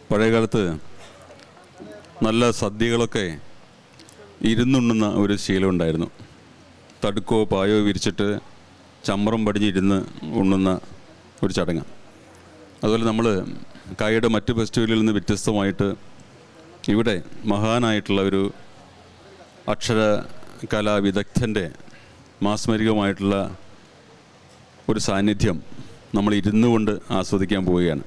പഴയകാലത്ത് നല്ല സദ്യകളൊക്കെ ഇരുന്നുണ്ണുന്ന ഒരു ശീലം ഉണ്ടായിരുന്നു തടുക്കോ പായോ വിരിച്ചിട്ട് ചമ്രം പടിഞ്ഞിരുന്ന് ഉണ്ണുന്ന ഒരു ചടങ്ങ് അതുപോലെ നമ്മൾ കായയുടെ മറ്റ് ഫെസ്റ്റിവലിൽ നിന്ന് വ്യത്യസ്തമായിട്ട് ഇവിടെ മഹാനായിട്ടുള്ള ഒരു അക്ഷര കലാ വിദഗ്ധൻ്റെ മാസ്മരികമായിട്ടുള്ള ഒരു സാന്നിധ്യം നമ്മൾ ഇരുന്നു കൊണ്ട് ആസ്വദിക്കാൻ പോവുകയാണ്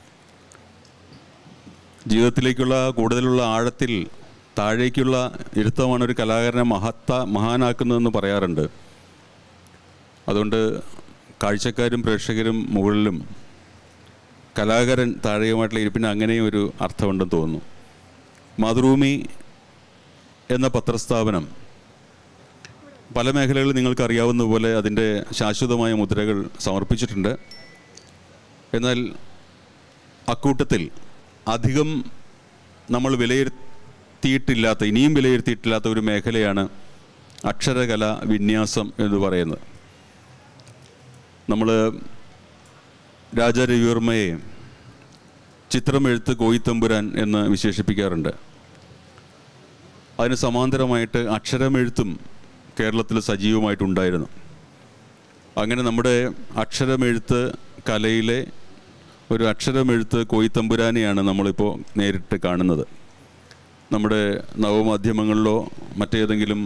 ജീവിതത്തിലേക്കുള്ള കൂടുതലുള്ള ആഴത്തിൽ താഴേക്കുള്ള ഇരുത്തമാണ് ഒരു കലാകാരനെ മഹത്ത മഹാനാക്കുന്നതെന്ന് പറയാറുണ്ട് അതുകൊണ്ട് കാഴ്ചക്കാരും പ്രേക്ഷകരും മുകളിലും കലാകാരൻ താഴെയുമായിട്ടുള്ള ഇരിപ്പിന് അങ്ങനെയും ഒരു അർത്ഥമുണ്ടെന്ന് തോന്നുന്നു മാതൃഭൂമി എന്ന പത്രസ്ഥാപനം പല മേഖലകളിൽ നിങ്ങൾക്ക് അറിയാവുന്ന പോലെ അതിൻ്റെ ശാശ്വതമായ മുദ്രകൾ സമർപ്പിച്ചിട്ടുണ്ട് എന്നാൽ അക്കൂട്ടത്തിൽ അധികം നമ്മൾ വിലയിരുത്തിയിട്ടില്ലാത്ത ഇനിയും വിലയിരുത്തിയിട്ടില്ലാത്ത ഒരു മേഖലയാണ് അക്ഷരകല വിന്യാസം എന്ന് പറയുന്നത് നമ്മൾ രാജാരവിവർമ്മയെ ചിത്രമെഴുത്ത് കോയിത്തമ്പുരാൻ എന്ന് വിശേഷിപ്പിക്കാറുണ്ട് അതിന് സമാന്തരമായിട്ട് അക്ഷരമെഴുത്തും കേരളത്തിൽ സജീവമായിട്ടുണ്ടായിരുന്നു അങ്ങനെ നമ്മുടെ അക്ഷരമെഴുത്ത് കലയിലെ ഒരു അക്ഷരമെഴുത്ത് കോയിത്തമ്പുരാനെയാണ് നമ്മളിപ്പോൾ നേരിട്ട് കാണുന്നത് നമ്മുടെ നവമാധ്യമങ്ങളിലോ മറ്റേതെങ്കിലും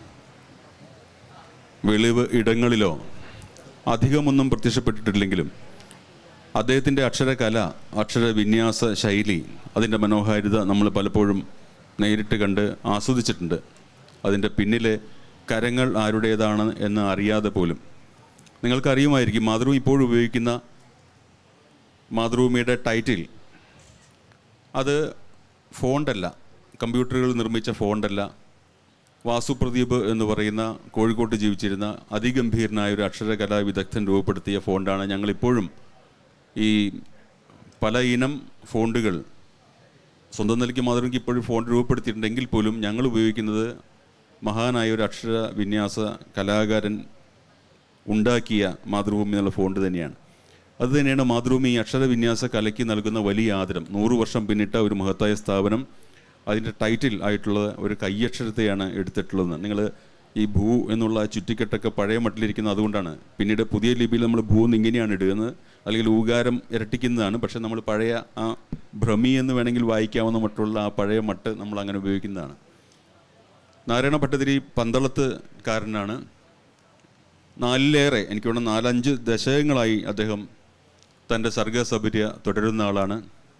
വെളിവ് ഇടങ്ങളിലോ അധികമൊന്നും പ്രത്യക്ഷപ്പെട്ടിട്ടില്ലെങ്കിലും അദ്ദേഹത്തിൻ്റെ അക്ഷരകല അക്ഷരവിന്യാസ ശൈലി അതിൻ്റെ മനോഹാരിത നമ്മൾ പലപ്പോഴും നേരിട്ട് കണ്ട് ആസ്വദിച്ചിട്ടുണ്ട് അതിൻ്റെ പിന്നിലെ കരങ്ങൾ ആരുടേതാണ് എന്ന് അറിയാതെ പോലും നിങ്ങൾക്കറിയുമായിരിക്കും മാതൃഭൂമി ഇപ്പോഴും ഉപയോഗിക്കുന്ന മാതൃഭൂമിയുടെ ടൈറ്റിൽ അത് ഫോണ്ടല്ല കമ്പ്യൂട്ടറുകൾ നിർമ്മിച്ച ഫോണ്ടല്ല വാസു പ്രദീപ് എന്ന് പറയുന്ന കോഴിക്കോട്ട് ജീവിച്ചിരുന്ന അതിഗംഭീരനായ ഒരു അക്ഷരകലാ വിദഗ്ധൻ രൂപപ്പെടുത്തിയ ഫോണ്ടാണ് ഞങ്ങളിപ്പോഴും ഈ പല ഇനം ഫോണ്ടുകൾ സ്വന്തം നിലയ്ക്ക് മാതൃകയ്ക്ക് ഇപ്പോഴും ഫോണ്ട് രൂപപ്പെടുത്തിയിട്ടുണ്ടെങ്കിൽ പോലും ഞങ്ങൾ ഉപയോഗിക്കുന്നത് മഹാനായ ഒരു അക്ഷര വിന്യാസ കലാകാരൻ ഉണ്ടാക്കിയ മാതൃഭൂമി എന്നുള്ള ഫോണ്ട് തന്നെയാണ് അത് തന്നെയാണ് മാതൃഭൂമി ഈ അക്ഷരവിന്യാസ കലയ്ക്ക് നൽകുന്ന വലിയ ആദരം നൂറ് വർഷം പിന്നിട്ട ഒരു മഹത്തായ സ്ഥാപനം അതിൻ്റെ ടൈറ്റിൽ ആയിട്ടുള്ള ഒരു കയ്യക്ഷരത്തെയാണ് എടുത്തിട്ടുള്ളത് നിങ്ങൾ ഈ ഭൂ എന്നുള്ള ചുറ്റിക്കെട്ടൊക്കെ പഴയ മട്ടിലിരിക്കുന്നത് അതുകൊണ്ടാണ് പിന്നീട് പുതിയ ലിപിയിൽ നമ്മൾ ഭൂ എന്ന് ഇങ്ങനെയാണ് ഇടുന്നത് അല്ലെങ്കിൽ ഊകാരം ഇരട്ടിക്കുന്നതാണ് പക്ഷേ നമ്മൾ പഴയ ആ ഭ്രമി എന്ന് വേണമെങ്കിൽ വായിക്കാവുന്ന മട്ടുള്ള ആ പഴയ മട്ട് നമ്മൾ അങ്ങനെ ഉപയോഗിക്കുന്നതാണ് നാരായണ ഭട്ടതിരി പന്തളത്തുകാരനാണ് നാലിലേറെ എനിക്ക് തോന്നുന്നു നാലഞ്ച് ദശകങ്ങളായി അദ്ദേഹം തൻ്റെ സർഗസബര്യ തുടരുന്ന ആളാണ്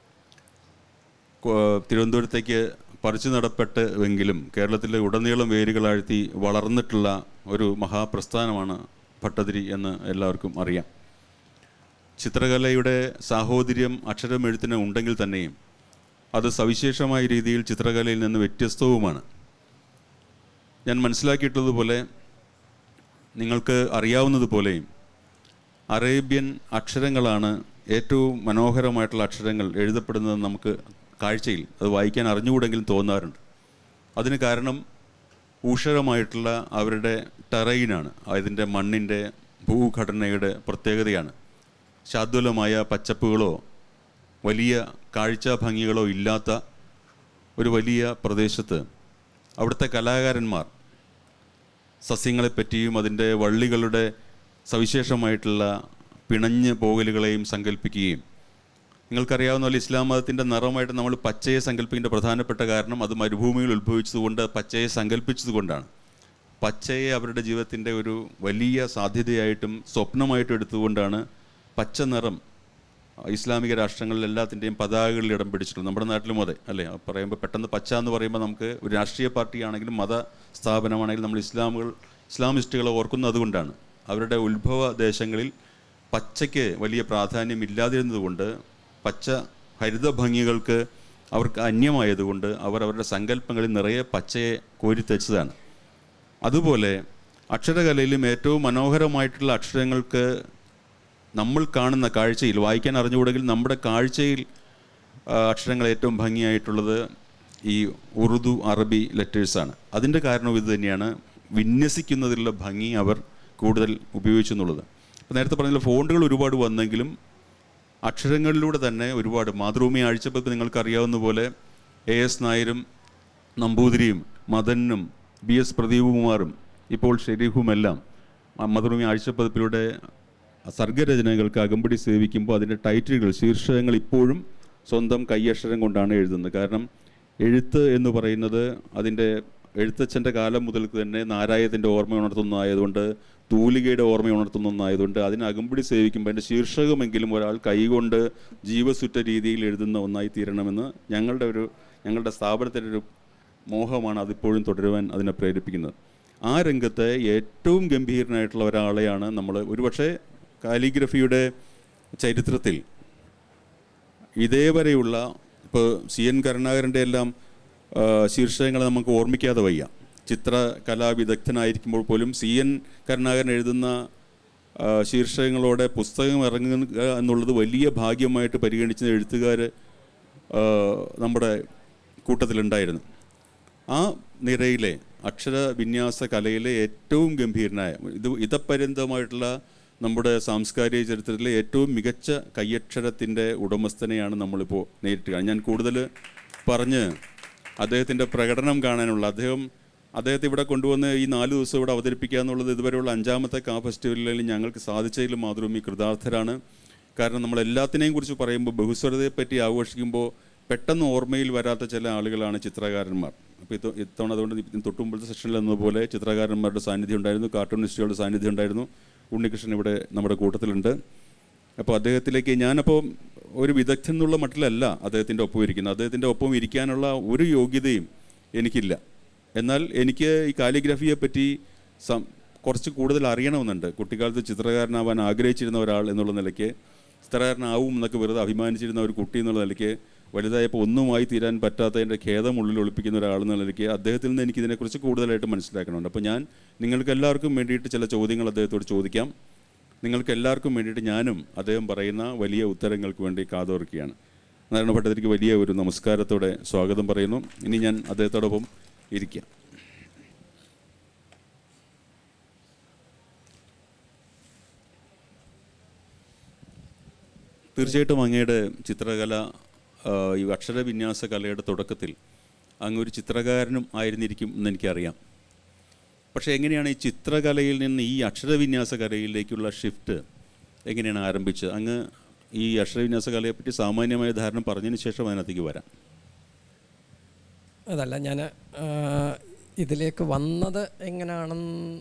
കൊ- തിരുവനന്തപുരത്തേക്ക് പറിച്ചു നടപ്പെട്ട് എങ്കിലും കേരളത്തിലെ ഉടനീളം വേരുകളാഴ്ത്തി വളർന്നിട്ടുള്ള ഒരു മഹാപ്രസ്ഥാനമാണ് ഭട്ടതിരി എന്ന് എല്ലാവർക്കും അറിയാം ചിത്രകലയുടെ സാഹോദര്യം അക്ഷരമെഴുത്തിന് ഉണ്ടെങ്കിൽ തന്നെയും അത് സവിശേഷമായ രീതിയിൽ ചിത്രകലയിൽ നിന്ന് വ്യത്യസ്തവുമാണ് ഞാൻ മനസ്സിലാക്കിയിട്ടുള്ളതുപോലെ നിങ്ങൾക്ക് അറിയാവുന്നതുപോലെയും അറേബ്യൻ അക്ഷരങ്ങളാണ് ഏറ്റവും മനോഹരമായിട്ടുള്ള അക്ഷരങ്ങൾ എഴുതപ്പെടുന്നത് നമുക്ക് കാഴ്ചയിൽ അത് വായിക്കാൻ അറിഞ്ഞുകൂടെങ്കിലും തോന്നാറുണ്ട് അതിന് കാരണം ഊഷരമായിട്ടുള്ള അവരുടെ ടെറൈനാണ് അതിൻ്റെ മണ്ണിൻ്റെ ഭൂഘടനയുടെ പ്രത്യേകതയാണ് ശാദ്വലമായ പച്ചപ്പുകളോ വലിയ കാഴ്ചാ ഭംഗികളോ ഇല്ലാത്ത ഒരു വലിയ പ്രദേശത്ത് അവിടുത്തെ കലാകാരന്മാർ സസ്യങ്ങളെപ്പറ്റിയും അതിൻ്റെ വള്ളികളുടെ സവിശേഷമായിട്ടുള്ള പിണഞ്ഞ് പോകലുകളെയും സങ്കല്പിക്കുകയും നിങ്ങൾക്കറിയാവുന്ന പോലെ ഇസ്ലാം മതത്തിൻ്റെ നിറമായിട്ട് നമ്മൾ പച്ചയെ സങ്കല്പിക്കേണ്ട പ്രധാനപ്പെട്ട കാരണം അത് മരുഭൂമിയിൽ ഉത്ഭവിച്ചതുകൊണ്ട് പച്ചയെ സങ്കല്പിച്ചതുകൊണ്ടാണ് പച്ചയെ അവരുടെ ജീവിതത്തിൻ്റെ ഒരു വലിയ സാധ്യതയായിട്ടും സ്വപ്നമായിട്ടും എടുത്തുകൊണ്ടാണ് പച്ച നിറം ഇസ്ലാമിക രാഷ്ട്രങ്ങളിൽ എല്ലാത്തിൻ്റെയും പതാകകളിൽ ഇടം പിടിച്ചിട്ടുണ്ട് നമ്മുടെ നാട്ടിലും അതെ അല്ലേ ആ പറയുമ്പോൾ പെട്ടെന്ന് പച്ച എന്ന് പറയുമ്പോൾ നമുക്ക് ഒരു രാഷ്ട്രീയ പാർട്ടിയാണെങ്കിലും മത സ്ഥാപനമാണെങ്കിലും നമ്മൾ ഇസ്ലാമുകൾ ഇസ്ലാമിസ്റ്റുകളെ ഓർക്കുന്നത് അതുകൊണ്ടാണ് അവരുടെ ഉത്ഭവ ദേശങ്ങളിൽ പച്ചയ്ക്ക് വലിയ പ്രാധാന്യം ഇല്ലാതിരുന്നതുകൊണ്ട് പച്ച ഹരിത ഭംഗികൾക്ക് അവർക്ക് അന്യമായതുകൊണ്ട് അവർ അവരുടെ സങ്കല്പങ്ങളിൽ നിറയെ പച്ചയെ കോരിത്തെച്ചതാണ് അതുപോലെ അക്ഷരകലയിലും ഏറ്റവും മനോഹരമായിട്ടുള്ള അക്ഷരങ്ങൾക്ക് നമ്മൾ കാണുന്ന കാഴ്ചയിൽ വായിക്കാൻ അറിഞ്ഞുകൂടെങ്കിൽ നമ്മുടെ കാഴ്ചയിൽ ആ, അക്ഷരങ്ങൾ ഏറ്റവും ഭംഗിയായിട്ടുള്ളത് ഈ ഉറുദു അറബി ലെറ്റേഴ്സാണ് അതിൻ്റെ കാരണവും ഇത് തന്നെയാണ് വിന്യസിക്കുന്നതിലുള്ള ഭംഗി അവർ കൂടുതൽ ഉപയോഗിച്ചു എന്നുള്ളത് അപ്പോൾ നേരത്തെ പറഞ്ഞ ഫോണ്ടുകൾ ഒരുപാട് വന്നെങ്കിലും അക്ഷരങ്ങളിലൂടെ തന്നെ ഒരുപാട് മാതൃഭൂമി ആഴ്ചപ്പതിപ്പ് നിങ്ങൾക്കറിയാവുന്ന പോലെ എ എസ് നായരും നമ്പൂതിരിയും മദനും ബി എസ് പ്രദീപകുമാറും ഇപ്പോൾ ഷെരീഫുമെല്ലാം ആ മാതൃഭൂമി ആഴ്ചപ്പതിപ്പിലൂടെ സർഗരചനകൾക്ക് അകമ്പടി സേവിക്കുമ്പോൾ അതിൻ്റെ ടൈറ്റിലുകൾ ശീർഷകങ്ങൾ ഇപ്പോഴും സ്വന്തം കൈയക്ഷരം കൊണ്ടാണ് എഴുതുന്നത് കാരണം എഴുത്ത് എന്ന് പറയുന്നത് അതിൻ്റെ എഴുത്തച്ഛൻ്റെ കാലം മുതൽക്ക് തന്നെ നാരായത്തിൻ്റെ ഓർമ്മ ഉണർത്തുന്നതായതുകൊണ്ട് തൂലികയുടെ ഓർമ്മ ഉണർത്തുന്ന ഒന്നായതുകൊണ്ട് അതിന് അകമ്പടി സേവിക്കുമ്പോൾ അതിൻ്റെ ശീർഷകമെങ്കിലും ഒരാൾ കൈകൊണ്ട് ജീവസുറ്റ രീതിയിൽ എഴുതുന്ന ഒന്നായി തീരണമെന്ന് ഞങ്ങളുടെ ഒരു ഞങ്ങളുടെ സ്ഥാപനത്തിൻ്റെ ഒരു മോഹമാണ് അതിപ്പോഴും തുടരുവാൻ അതിനെ പ്രേരിപ്പിക്കുന്നത് ആ രംഗത്തെ ഏറ്റവും ഗംഭീരനായിട്ടുള്ള ഒരാളെയാണ് നമ്മൾ ഒരുപക്ഷെ കാലിഗ്രഫിയുടെ ചരിത്രത്തിൽ ഇതേവരെയുള്ള ഇപ്പോൾ സി എൻ കരുണാകരൻ്റെ എല്ലാം ആ, ശീർഷകങ്ങൾ നമുക്ക് ഓർമ്മിക്കാതെ വയ്യ ചിത്രകലാവിദഗ്ധനായിരിക്കുമ്പോൾ പോലും സി എൻ കരുണാകരൻ എഴുതുന്ന ആ, ശീർഷകങ്ങളോടെ പുസ്തകം ഇറങ്ങുക എന്നുള്ളത് വലിയ ഭാഗ്യമായിട്ട് പരിഗണിച്ച എഴുത്തുകാർ നമ്മുടെ കൂട്ടത്തിലുണ്ടായിരുന്നു ആ നിരയിലെ അക്ഷര വിന്യാസ കലയിലെ ഏറ്റവും ഗംഭീരനായ ഇത് ഇതപര്യന്തമായിട്ടുള്ള നമ്മുടെ സാംസ്കാരിക ചരിത്രത്തിലെ ഏറ്റവും മികച്ച കയ്യക്ഷരത്തിൻ്റെ ഉടമസ്ഥനെയാണ് നമ്മളിപ്പോൾ നേരിട്ട് കാണുന്നത് ഞാൻ കൂടുതൽ പറഞ്ഞ് അദ്ദേഹത്തിൻ്റെ പ്രകടനം കാണാനുള്ള അദ്ദേഹം അദ്ദേഹത്തെ ഇവിടെ കൊണ്ടുവന്ന് ഈ നാല് ദിവസം ഇവിടെ അവതരിപ്പിക്കുക എന്നുള്ളത് ഇതുവരെയുള്ള അഞ്ചാമത്തെ കാ ഫെസ്റ്റിവലിൽ ഞങ്ങൾക്ക് സാധിച്ചതിൽ മാതൃഭൂമി കൃതാർത്ഥരാണ് കാരണം നമ്മൾ എല്ലാത്തിനെയും കുറിച്ച് പറയുമ്പോൾ ബഹുസ്വരതയെ പറ്റി ആഘോഷിക്കുമ്പോൾ പെട്ടെന്ന് ഓർമ്മയിൽ വരാത്ത ചില ആളുകളാണ് ചിത്രകാരന്മാർ അപ്പോൾ ഇത് ഇത്തവണ അതുകൊണ്ട് ഇതിന് തൊട്ട് മുമ്പത്തെ സെഷനിൽ എന്നതുപോലെ ചിത്രകാരന്മാരുടെ സാന്നിധ്യം ഉണ്ടായിരുന്നു കാർട്ടൂണിസ്റ്റുകളുടെ സാന്നിധ്യം ഉണ്ടായിരുന്നു ഉണ്ണികൃഷ്ണൻ ഇവിടെ നമ്മുടെ കൂട്ടത്തിലുണ്ട് അപ്പോൾ അദ്ദേഹത്തിലേക്ക് ഞാനപ്പോൾ ഒരു വിദഗ്ധൻ എന്നുള്ള മട്ടിലല്ല അദ്ദേഹത്തിൻ്റെ ഒപ്പം ഇരിക്കുന്നത് അദ്ദേഹത്തിൻ്റെ ഒപ്പം ഇരിക്കാനുള്ള ഒരു യോഗ്യതയും എനിക്കില്ല എന്നാൽ എനിക്ക് ഈ കാലിഗ്രഫിയെ പറ്റി സം കുറച്ച് കൂടുതൽ അറിയണമെന്നുണ്ട് കുട്ടിക്കാലത്ത് ചിത്രകാരനാവാൻ ആഗ്രഹിച്ചിരുന്ന ഒരാൾ എന്നുള്ള നിലയ്ക്ക് ചിത്രകാരനാവും എന്നൊക്കെ വെറുതെ അഭിമാനിച്ചിരുന്ന ഒരു കുട്ടി എന്നുള്ള നിലയ്ക്ക് വലുതായപ്പോൾ ഒന്നുമായി തീരാൻ പറ്റാത്തതിൻ്റെ ഖേദം ഉള്ളിൽ ഒളിപ്പിക്കുന്ന ഒരാളെന്ന നിലയ്ക്ക് അദ്ദേഹത്തിൽ നിന്ന് എനിക്ക് ഇതിനെക്കുറിച്ച് കൂടുതലായിട്ട് മനസ്സിലാക്കണമുണ്ട് അപ്പോൾ ഞാൻ നിങ്ങൾക്ക് എല്ലാവർക്കും വേണ്ടിയിട്ട് ചില ചോദ്യങ്ങൾ അദ്ദേഹത്തോട് ചോദിക്കാം നിങ്ങൾക്ക് എല്ലാവർക്കും വേണ്ടിയിട്ട് ഞാനും അദ്ദേഹം പറയുന്ന വലിയ ഉത്തരങ്ങൾക്ക് വേണ്ടി കാതോർക്കുകയാണ് നാരായണ ഭട്ടതിരിക്ക് വലിയ ഒരു നമസ്കാരത്തോടെ സ്വാഗതം പറയുന്നു ഇനി ഞാൻ അദ്ദേഹത്തോടൊപ്പം ഇരിക്കാം തീർച്ചയായിട്ടും അങ്ങയുടെ ചിത്രകല ആ, ഈ അക്ഷരവിന്യാസ കലയുടെ തുടക്കത്തിൽ അങ്ങ് ഒരു ചിത്രകാരനും ആയിരുന്നിരിക്കും എന്ന് എനിക്കറിയാം പക്ഷേ എങ്ങനെയാണ് ഈ ചിത്രകലയിൽ നിന്ന് ഈ അക്ഷരവിന്യാസ കലയിലേക്കുള്ള ഷിഫ്റ്റ് എങ്ങനെയാണ് ആരംഭിച്ചത് അങ്ങ് ഈ അക്ഷരവിന്യാസ കലയെപ്പറ്റി സാമാന്യമായ ധാരണ പറഞ്ഞതിന് ശേഷം അതിനകത്തേക്ക് വരാം അതല്ല ഞാൻ ഇതിലേക്ക് വന്നത് എങ്ങനെയാണെന്ന്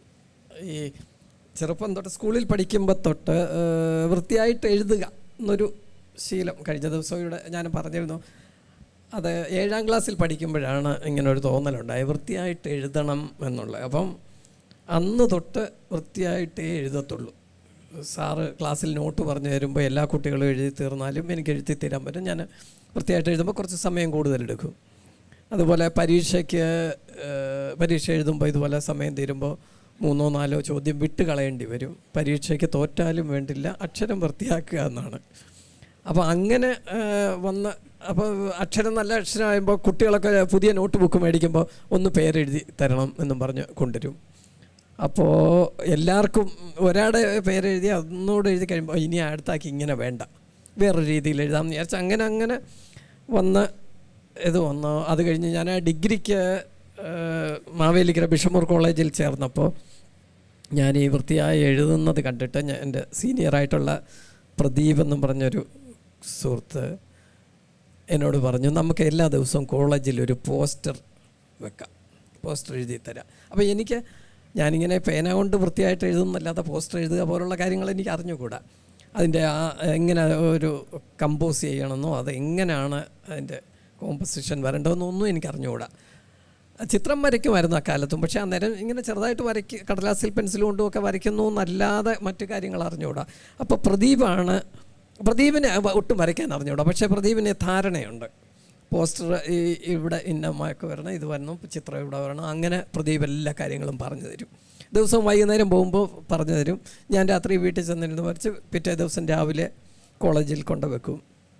ഈ ചെറുപ്പം തൊട്ട് സ്കൂളിൽ പഠിക്കുമ്പോൾ തൊട്ട് ആ, വൃത്തിയായിട്ട് എഴുതുക എന്നൊരു ശീലം കഴിഞ്ഞ ദിവസം ഇവിടെ ഞാൻ പറഞ്ഞിരുന്നു അത് ഏഴാം ക്ലാസ്സിൽ പഠിക്കുമ്പോഴാണ് ഇങ്ങനെ ഒരു തോന്നലുണ്ടായത് വൃത്തിയായിട്ട് എഴുതണം എന്നുള്ളത് അപ്പം അന്ന് തൊട്ട് വൃത്തിയായിട്ടേ എഴുതത്തുള്ളൂ സാറ് ക്ലാസ്സിൽ നോട്ട് പറഞ്ഞു തരുമ്പോൾ എല്ലാ കുട്ടികളും എഴുതി തീർന്നാലും എനിക്ക് എഴുതി തരാൻ പറ്റും ഞാൻ വൃത്തിയായിട്ട് എഴുതുമ്പോൾ കുറച്ച് സമയം കൂടുതലെടുക്കും അതുപോലെ പരീക്ഷയ്ക്ക് ഏഹ്, പരീക്ഷ എഴുതുമ്പോൾ ഇതുപോലെ സമയം തീരുമ്പോൾ മൂന്നോ നാലോ ചോദ്യം വിട്ട് കളയേണ്ടി വരും പരീക്ഷയ്ക്ക് തോറ്റാലും വേണ്ടില്ല അക്ഷരം വൃത്തിയാക്കുക എന്നാണ് അപ്പോൾ അങ്ങനെ ഏഹ്, വന്ന അപ്പോൾ അക്ഷരം നല്ല അക്ഷരമാകുമ്പോൾ കുട്ടികളൊക്കെ പുതിയ നോട്ട് ബുക്ക് മേടിക്കുമ്പോൾ ഒന്ന് പേരെഴുതി തരണം എന്നും പറഞ്ഞ് കൊണ്ടുവരും അപ്പോൾ എല്ലാവർക്കും ഒരാളുടെ പേരെഴുതി ഒന്നുകൂടെ എഴുതി കഴിയുമ്പോൾ ഇനി അടുത്താക്കി ഇങ്ങനെ വേണ്ട വേറൊരു രീതിയിൽ എഴുതാമെന്ന് വിചാരിച്ചു അങ്ങനെ അങ്ങനെ വന്ന് ഇത് വന്നു അത് കഴിഞ്ഞ് ഞാൻ ഡിഗ്രിക്ക് ഏഹ്, മാവേലിക്കര ബിഷമൂർ കോളേജിൽ ചേർന്നപ്പോൾ ഞാൻ ഈ വൃത്തിയായി എഴുതുന്നത് കണ്ടിട്ട് ഞാൻ എൻ്റെ സീനിയറായിട്ടുള്ള പ്രദീപ് എന്നും പറഞ്ഞൊരു സുഹൃത്ത് എന്നോട് പറഞ്ഞു നമുക്ക് എല്ലാ ദിവസവും കോളേജിൽ ഒരു പോസ്റ്റർ വെക്കാം പോസ്റ്റർ എഴുതി തരാം അപ്പോൾ എനിക്ക് ഞാനിങ്ങനെ പേന കൊണ്ട് വൃത്തിയായിട്ട് എഴുതുന്നല്ലാതെ പോസ്റ്റർ എഴുതുക പോലുള്ള കാര്യങ്ങൾ എനിക്ക് അറിഞ്ഞുകൂടാ അതിൻ്റെ ആ എങ്ങനെ ഒരു കമ്പോസ് ചെയ്യണമെന്നോ അത് എങ്ങനെയാണ് അതിൻ്റെ കോമ്പസിഷൻ വരേണ്ടതെന്നോ ഒന്നും എനിക്ക് അറിഞ്ഞുകൂടാ ചിത്രം വരയ്ക്കുമായിരുന്നു അക്കാലത്തും പക്ഷേ അന്നേരം ഇങ്ങനെ ചെറുതായിട്ട് വരയ്ക്ക് കടലാസിൽ പെൻസിൽ കൊണ്ടും ഒക്കെ വരയ്ക്കുന്നു എന്നല്ലാതെ മറ്റു കാര്യങ്ങൾ അറിഞ്ഞുകൂടാ അപ്പോൾ പ്രദീപാണ് പ്രദീപിന് ഒട്ടും വരയ്ക്കാൻ അറിഞ്ഞുകൂടാ പക്ഷേ പ്രദീപിന് ധാരണയുണ്ട് പോസ്റ്റർ ഈ ഇവിടെ ഇന്ന മയക്ക് വരണം ഇത് വരണം ചിത്രം ഇവിടെ വരണം അങ്ങനെ പ്രദീപ് എല്ലാ കാര്യങ്ങളും പറഞ്ഞു തരും ദിവസവും വൈകുന്നേരം പോകുമ്പോൾ പറഞ്ഞു തരും ഞാൻ രാത്രി വീട്ടിൽ ചെന്നിരുന്ന് വരച്ച് പിറ്റേ ദിവസം രാവിലെ കോളേജിൽ കൊണ്ടുവെക്കും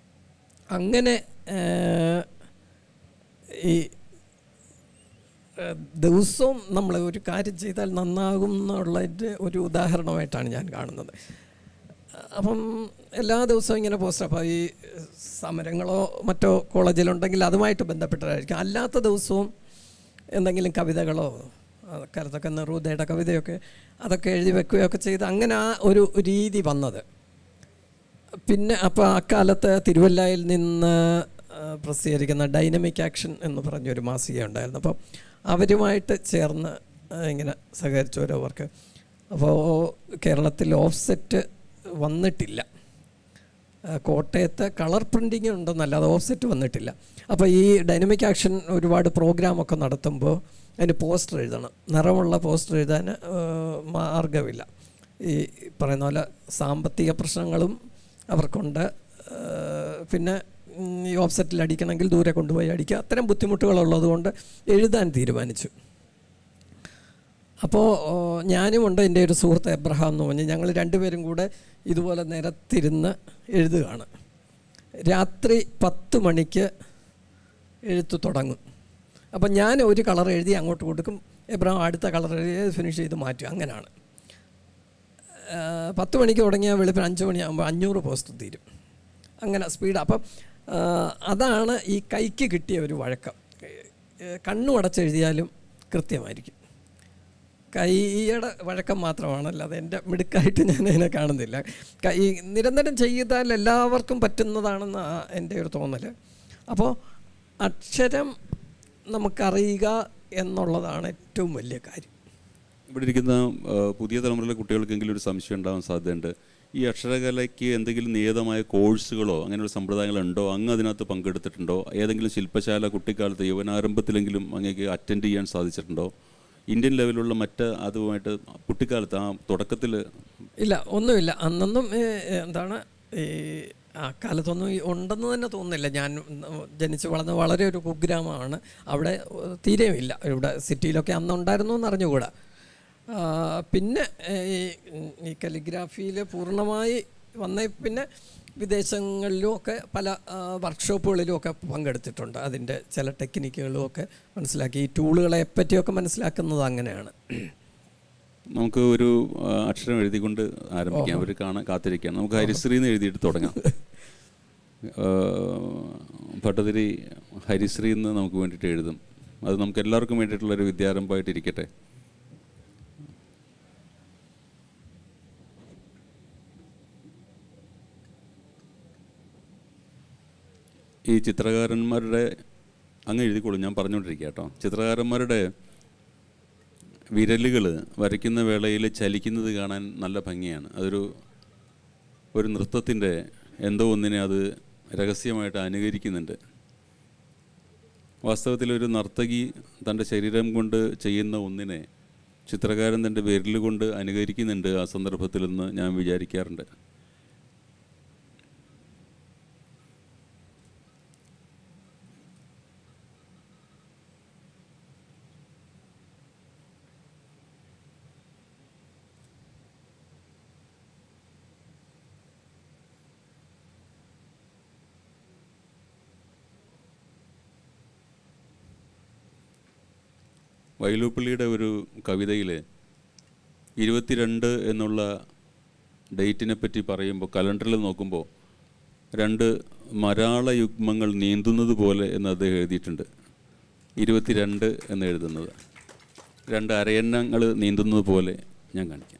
അങ്ങനെ ഏഹ്, ഈ ഏഹ്, ദിവസവും നമ്മൾ ഒരു കാര്യം ചെയ്താൽ നന്നാകും എന്നുള്ളതിൻ്റെ ഒരു ഉദാഹരണമായിട്ടാണ് ഞാൻ കാണുന്നത് അപ്പം എല്ലാ ദിവസവും ഇങ്ങനെ പോസ്റ്റർ അപ്പോൾ ഈ സമരങ്ങളോ മറ്റോ കോളേജിലുണ്ടെങ്കിൽ അതുമായിട്ട് ബന്ധപ്പെട്ടതായിരിക്കും അല്ലാത്ത ദിവസവും എന്തെങ്കിലും കവിതകളോ അക്കാലത്തൊക്കെ നെറൂദയുടെ കവിതയൊക്കെ അതൊക്കെ എഴുതി വെക്കുകയൊക്കെ ചെയ്ത് അങ്ങനെ ആ ഒരു രീതി വന്നത് പിന്നെ അപ്പോൾ അക്കാലത്ത് തിരുവല്ലയിൽ നിന്ന് ആ, പ്രസിദ്ധീകരിക്കുന്ന ഡൈനമിക് ആക്ഷൻ എന്ന് പറഞ്ഞൊരു മാസിക ഉണ്ടായിരുന്നു അപ്പോൾ അവരുമായിട്ട് ചേർന്ന് ആ, ഇങ്ങനെ സഹകരിച്ച ഓരോ വർക്ക് അപ്പോൾ കേരളത്തിൽ ഓഫ്സെറ്റ് വന്നിട്ടില്ല ആ, കോട്ടയത്ത് കളർ പ്രിൻറ്റിങ് ഉണ്ടെന്നല്ലാതെ ഓഫ്സെറ്റ് വന്നിട്ടില്ല അപ്പോൾ ഈ ഡൈനമിക് ആക്ഷൻ ഒരുപാട് പ്രോഗ്രാമൊക്കെ നടത്തുമ്പോൾ അതിന് പോസ്റ്റർ എഴുതണം നിറമുള്ള പോസ്റ്റർ എഴുതാൻ ആ, മാർഗമില്ല ഈ പറയുന്ന പോലെ സാമ്പത്തിക പ്രശ്നങ്ങളും അവർക്കുണ്ട് ആ, പിന്നെ ഉം, ഈ ഓഫ്സെറ്റിൽ അടിക്കണമെങ്കിൽ ദൂരെ കൊണ്ടുപോയി അടിക്കുക അത്തരം ബുദ്ധിമുട്ടുകളുള്ളത് കൊണ്ട് എഴുതാൻ തീരുമാനിച്ചു അപ്പോൾ ഞാനുമുണ്ട് എൻ്റെ ഒരു സുഹൃത്ത് എബ്രഹാം എന്ന് പറഞ്ഞ് ഞങ്ങൾ രണ്ടുപേരും കൂടെ ഇതുപോലെ നിരത്തിരുന്ന് എഴുതുകയാണ് രാത്രി പത്ത് മണിക്ക് എഴുത്ത് തുടങ്ങും അപ്പം ഞാൻ ഒരു കളർ എഴുതി അങ്ങോട്ട് കൊടുക്കും എബ്രഹാം അടുത്ത കളർ എഴുതി ഫിനിഷ് ചെയ്ത് മാറ്റും അങ്ങനെയാണ് ആ, പത്ത് മണിക്ക് തുടങ്ങിയ വെളുപ്പിന് അഞ്ച് മണിയാകുമ്പോൾ അഞ്ഞൂറ് പോസ്റ്റ് തീരും അങ്ങനെ സ്പീഡ് അപ്പം ആ, അതാണ് ഈ കൈക്ക് കിട്ടിയ ഒരു വഴക്കം ഏ, കണ്ണും അടച്ചെഴുതിയാലും കൃത്യമായിരിക്കും കൈയുടെ വഴക്കം മാത്രമാണ് അല്ലാതെ എൻ്റെ മിടുക്കായിട്ട് ഞാൻ അതിനെ കാണുന്നില്ല കൈ നിരന്തരം ചെയ്താൽ എല്ലാവർക്കും പറ്റുന്നതാണെന്ന് എൻ്റെ ഒരു തോന്നൽ അപ്പോൾ അക്ഷരം നമുക്കറിയുക എന്നുള്ളതാണ് ഏറ്റവും വലിയ കാര്യം ഇവിടെ ഇരിക്കുന്ന ആ, പുതിയ തലമുറയിലെ കുട്ടികൾക്കെങ്കിലും ഒരു സംശയം ഉണ്ടാവാൻ സാധ്യതയുണ്ട് ഈ അക്ഷരകലയ്ക്ക് എന്തെങ്കിലും നിയതമായ കോഴ്സുകളോ അങ്ങനെയുള്ള സമ്പ്രദായങ്ങളുണ്ടോ അങ്ങ് അതിനകത്ത് പങ്കെടുത്തിട്ടുണ്ടോ ഏതെങ്കിലും ശില്പശാല കുട്ടിക്കാലത്ത് യൗവനാരംഭത്തിലെങ്കിലും അങ്ങേക്ക് അറ്റൻഡ് ചെയ്യാൻ സാധിച്ചിട്ടുണ്ടോ ഇന്ത്യൻ ലെവലിലുള്ള മറ്റ് അതുമായിട്ട് കുട്ടിക്കാലത്ത് ആ തുടക്കത്തിൽ ഇല്ല ഒന്നുമില്ല അന്നൊന്നും ഏ, എന്താണ് ഈ ആ കാലത്തൊന്നും ഈ ഉണ്ടെന്ന് തന്നെ തോന്നുന്നില്ല ഞാൻ ജനിച്ച് വളർന്ന വളരെ ഒരു കുഗ്രാമമാണ് അവിടെ തീരെയും ഇല്ല ഇവിടെ സിറ്റിയിലൊക്കെ അന്ന് ഉണ്ടായിരുന്നു എന്ന് അറിഞ്ഞുകൂടാ ആ, പിന്നെ ഏ, ഈ ഈ കലിഗ്രാഫിയിൽ പൂർണ്ണമായി വന്ന പിന്നെ വിദേശങ്ങളിലും ഒക്കെ പല ആ, വർക്ക്ഷോപ്പുകളിലും ഒക്കെ പങ്കെടുത്തിട്ടുണ്ട് അതിൻ്റെ ചില ടെക്നിക്കുകളും ഒക്കെ മനസ്സിലാക്കി ഈ ടൂളുകളെ പറ്റിയൊക്കെ മനസ്സിലാക്കുന്നത് അങ്ങനെയാണ് നമുക്ക് ഒരു ആ, അക്ഷരം എഴുതിക്കൊണ്ട് ആരംഭിക്കാം അവർ കാണാൻ കാത്തിരിക്കാം നമുക്ക് ഹരിശ്രീ എന്ന് എഴുതിയിട്ട് തുടങ്ങാം ആ, ഭട്ടതിരി ഹരിശ്രീ എന്ന് നമുക്ക് വേണ്ടിയിട്ട് എഴുതും അത് നമുക്ക് എല്ലാവർക്കും വേണ്ടിയിട്ടുള്ളൊരു വിദ്യാരംഭമായിട്ട് ഇരിക്കട്ടെ ഈ ചിത്രകാരന്മാരുടെ അങ്ങ് എഴുതിക്കോളൂ ഞാൻ പറഞ്ഞുകൊണ്ടിരിക്കുക കേട്ടോ ചിത്രകാരന്മാരുടെ വിരലുകൾ വരയ്ക്കുന്ന വേളയിൽ ചലിക്കുന്നത് കാണാൻ നല്ല ഭംഗിയാണ് അതൊരു ഒരു നൃത്തത്തിൻ്റെ എന്തോ ഒന്നിനെ അത് രഹസ്യമായിട്ട് അനുകരിക്കുന്നുണ്ട് വാസ്തവത്തിൽ ഒരു നർത്തകി തൻ്റെ ശരീരം കൊണ്ട് ചെയ്യുന്ന ഒന്നിനെ ചിത്രകാരൻ തൻ്റെ വിരൽ കൊണ്ട് അനുകരിക്കുന്നുണ്ട് ആ സന്ദർഭത്തിലെന്ന് ഞാൻ വിചാരിക്കാറുണ്ട് വൈലൂപ്പള്ളിയുടെ ഒരു കവിതയിൽ ഇരുപത്തിരണ്ട് എന്നുള്ള ഡേറ്റിനെ പറ്റി പറയുമ്പോൾ കലണ്ടറിൽ നോക്കുമ്പോൾ രണ്ട് മരാള യുഗ്മങ്ങൾ നീന്തുന്നത് പോലെ എന്ന് അദ്ദേഹം എഴുതിയിട്ടുണ്ട് ഇരുപത്തിരണ്ട് എന്ന് എഴുതുന്നത് രണ്ട് അരയന്നങ്ങൾ നീന്തുന്നത് പോലെ ഞാൻ കാണിക്കാം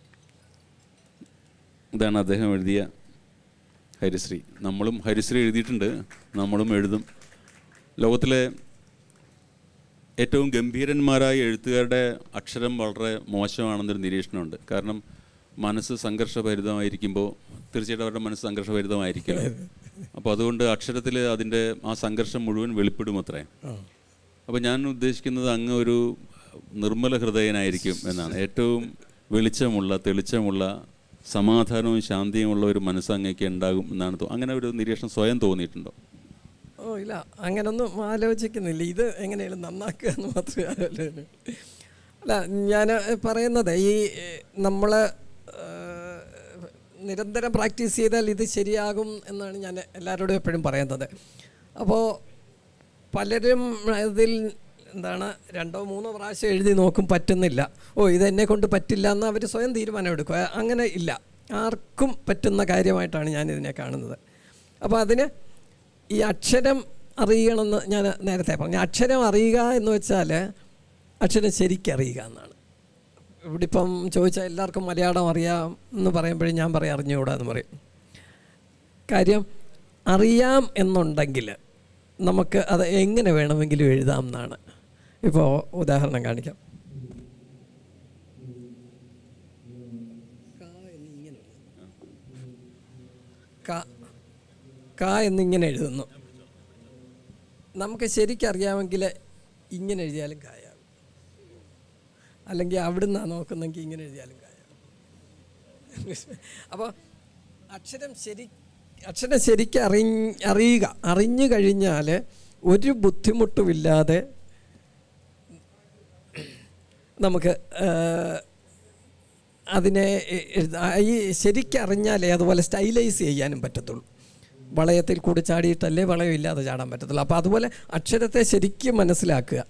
ഇതാണ് അദ്ദേഹം എഴുതിയ ഹരിശ്രീ നമ്മളും ഹരിശ്രീ എഴുതിയിട്ടുണ്ട് നമ്മളും എഴുതും ലോകത്തിലെ ഏറ്റവും ഗംഭീരന്മാരായ എഴുത്തുകാരുടെ അക്ഷരം വളരെ മോശമാണെന്നൊരു നിരീക്ഷണമുണ്ട് കാരണം മനസ്സ് സംഘർഷഭരിതമായിരിക്കുമ്പോൾ തീർച്ചയായിട്ടും അവരുടെ മനസ്സ് സംഘർഷഭരിതമായിരിക്കില്ല അപ്പോൾ അതുകൊണ്ട് അക്ഷരത്തിൽ അതിൻ്റെ ആ സംഘർഷം മുഴുവൻ വെളിപ്പെടും അത്രേ അപ്പോൾ ഞാൻ ഉദ്ദേശിക്കുന്നത് അങ്ങ് ഒരു നിർമ്മല ഹൃദയനായിരിക്കും എന്നാണ് ഏറ്റവും വെളിച്ചമുള്ള തെളിച്ചമുള്ള സമാധാനവും ശാന്തിയുമുള്ള ഒരു മനസ്സ് അങ്ങേക്ക് ഉണ്ടാകും എന്നാണ് തോ- അങ്ങനെ ഒരു നിരീക്ഷണം സ്വയം തോന്നിയിട്ടുണ്ടോ ഓ ഇല്ല അങ്ങനൊന്നും ആലോചിക്കുന്നില്ല ഇത് എങ്ങനെയാണ് നന്നാക്കുക എന്ന് മാത്രമേ ആലോചിക്കുന്നുള്ളൂ. അല്ല ഞാൻ പറയുന്നത് ഈ നമ്മൾ നിരന്തരം പ്രാക്ടീസ് ചെയ്താൽ ഇത് ശരിയാകും എന്നാണ് ഞാൻ എല്ലാവരോടും എപ്പോഴും പറയുന്നത് അപ്പോൾ പലരും ഇതിൽ എന്താണ് രണ്ടോ മൂന്നോ പ്രാവശ്യം എഴുതി നോക്കും പറ്റുന്നില്ല ഓ ഇത് എന്നെ കൊണ്ട് പറ്റില്ല എന്ന് അവർ സ്വയം തീരുമാനം എടുക്കും അങ്ങനെ ഇല്ല ആർക്കും പറ്റുന്ന കാര്യമായിട്ടാണ് ഞാൻ ഇതിനെ കാണുന്നത് അപ്പോൾ അതിന് ഈ അക്ഷരം അറിയണമെന്ന് ഞാൻ നേരത്തെ പറഞ്ഞു അക്ഷരം അറിയുക എന്ന് വെച്ചാൽ അക്ഷരം ശരിക്കറിയുക എന്നാണ് ഇവിടെ ഇപ്പം ചോദിച്ചാൽ എല്ലാവർക്കും മലയാളം അറിയാം എന്ന് പറയുമ്പോഴും ഞാൻ പറയാം അറിഞ്ഞുകൂടാ എന്ന് പറയും കാര്യം അറിയാം എന്നുണ്ടെങ്കിൽ നമുക്ക് അത് എങ്ങനെ വേണമെങ്കിലും എഴുതാം എന്നാണ് ഇപ്പോൾ ഉദാഹരണം കാണിക്കാം ക ക എന്നിങ്ങനെ എഴുതുന്നു നമുക്ക് ശരിക്കറിയാമെങ്കിൽ ഇങ്ങനെ എഴുതിയാലും കായാവും അല്ലെങ്കിൽ അവിടുന്നാണ് നോക്കുന്നെങ്കിൽ ഇങ്ങനെ എഴുതിയാലും കായാവും അപ്പോൾ അക്ഷരം ശരി അക്ഷരം ശരിക്കും അറി അറിയുക അറിഞ്ഞു കഴിഞ്ഞാൽ ഒരു ബുദ്ധിമുട്ടുമില്ലാതെ നമുക്ക് ആ, അതിനെ എ- എഴുത- ഈ ശരിക്കറിഞ്ഞാലേ അതുപോലെ സ്റ്റൈലൈസ് ചെയ്യാനും പറ്റത്തുള്ളൂ വളയത്തിൽ കൂടി ചാടിയിട്ടല്ലേ വളയം ഇല്ലാതെ ചാടാൻ പറ്റത്തുള്ളൂ അപ്പോൾ അതുപോലെ അക്ഷരത്തെ ശരിക്കും മനസ്സിലാക്കുക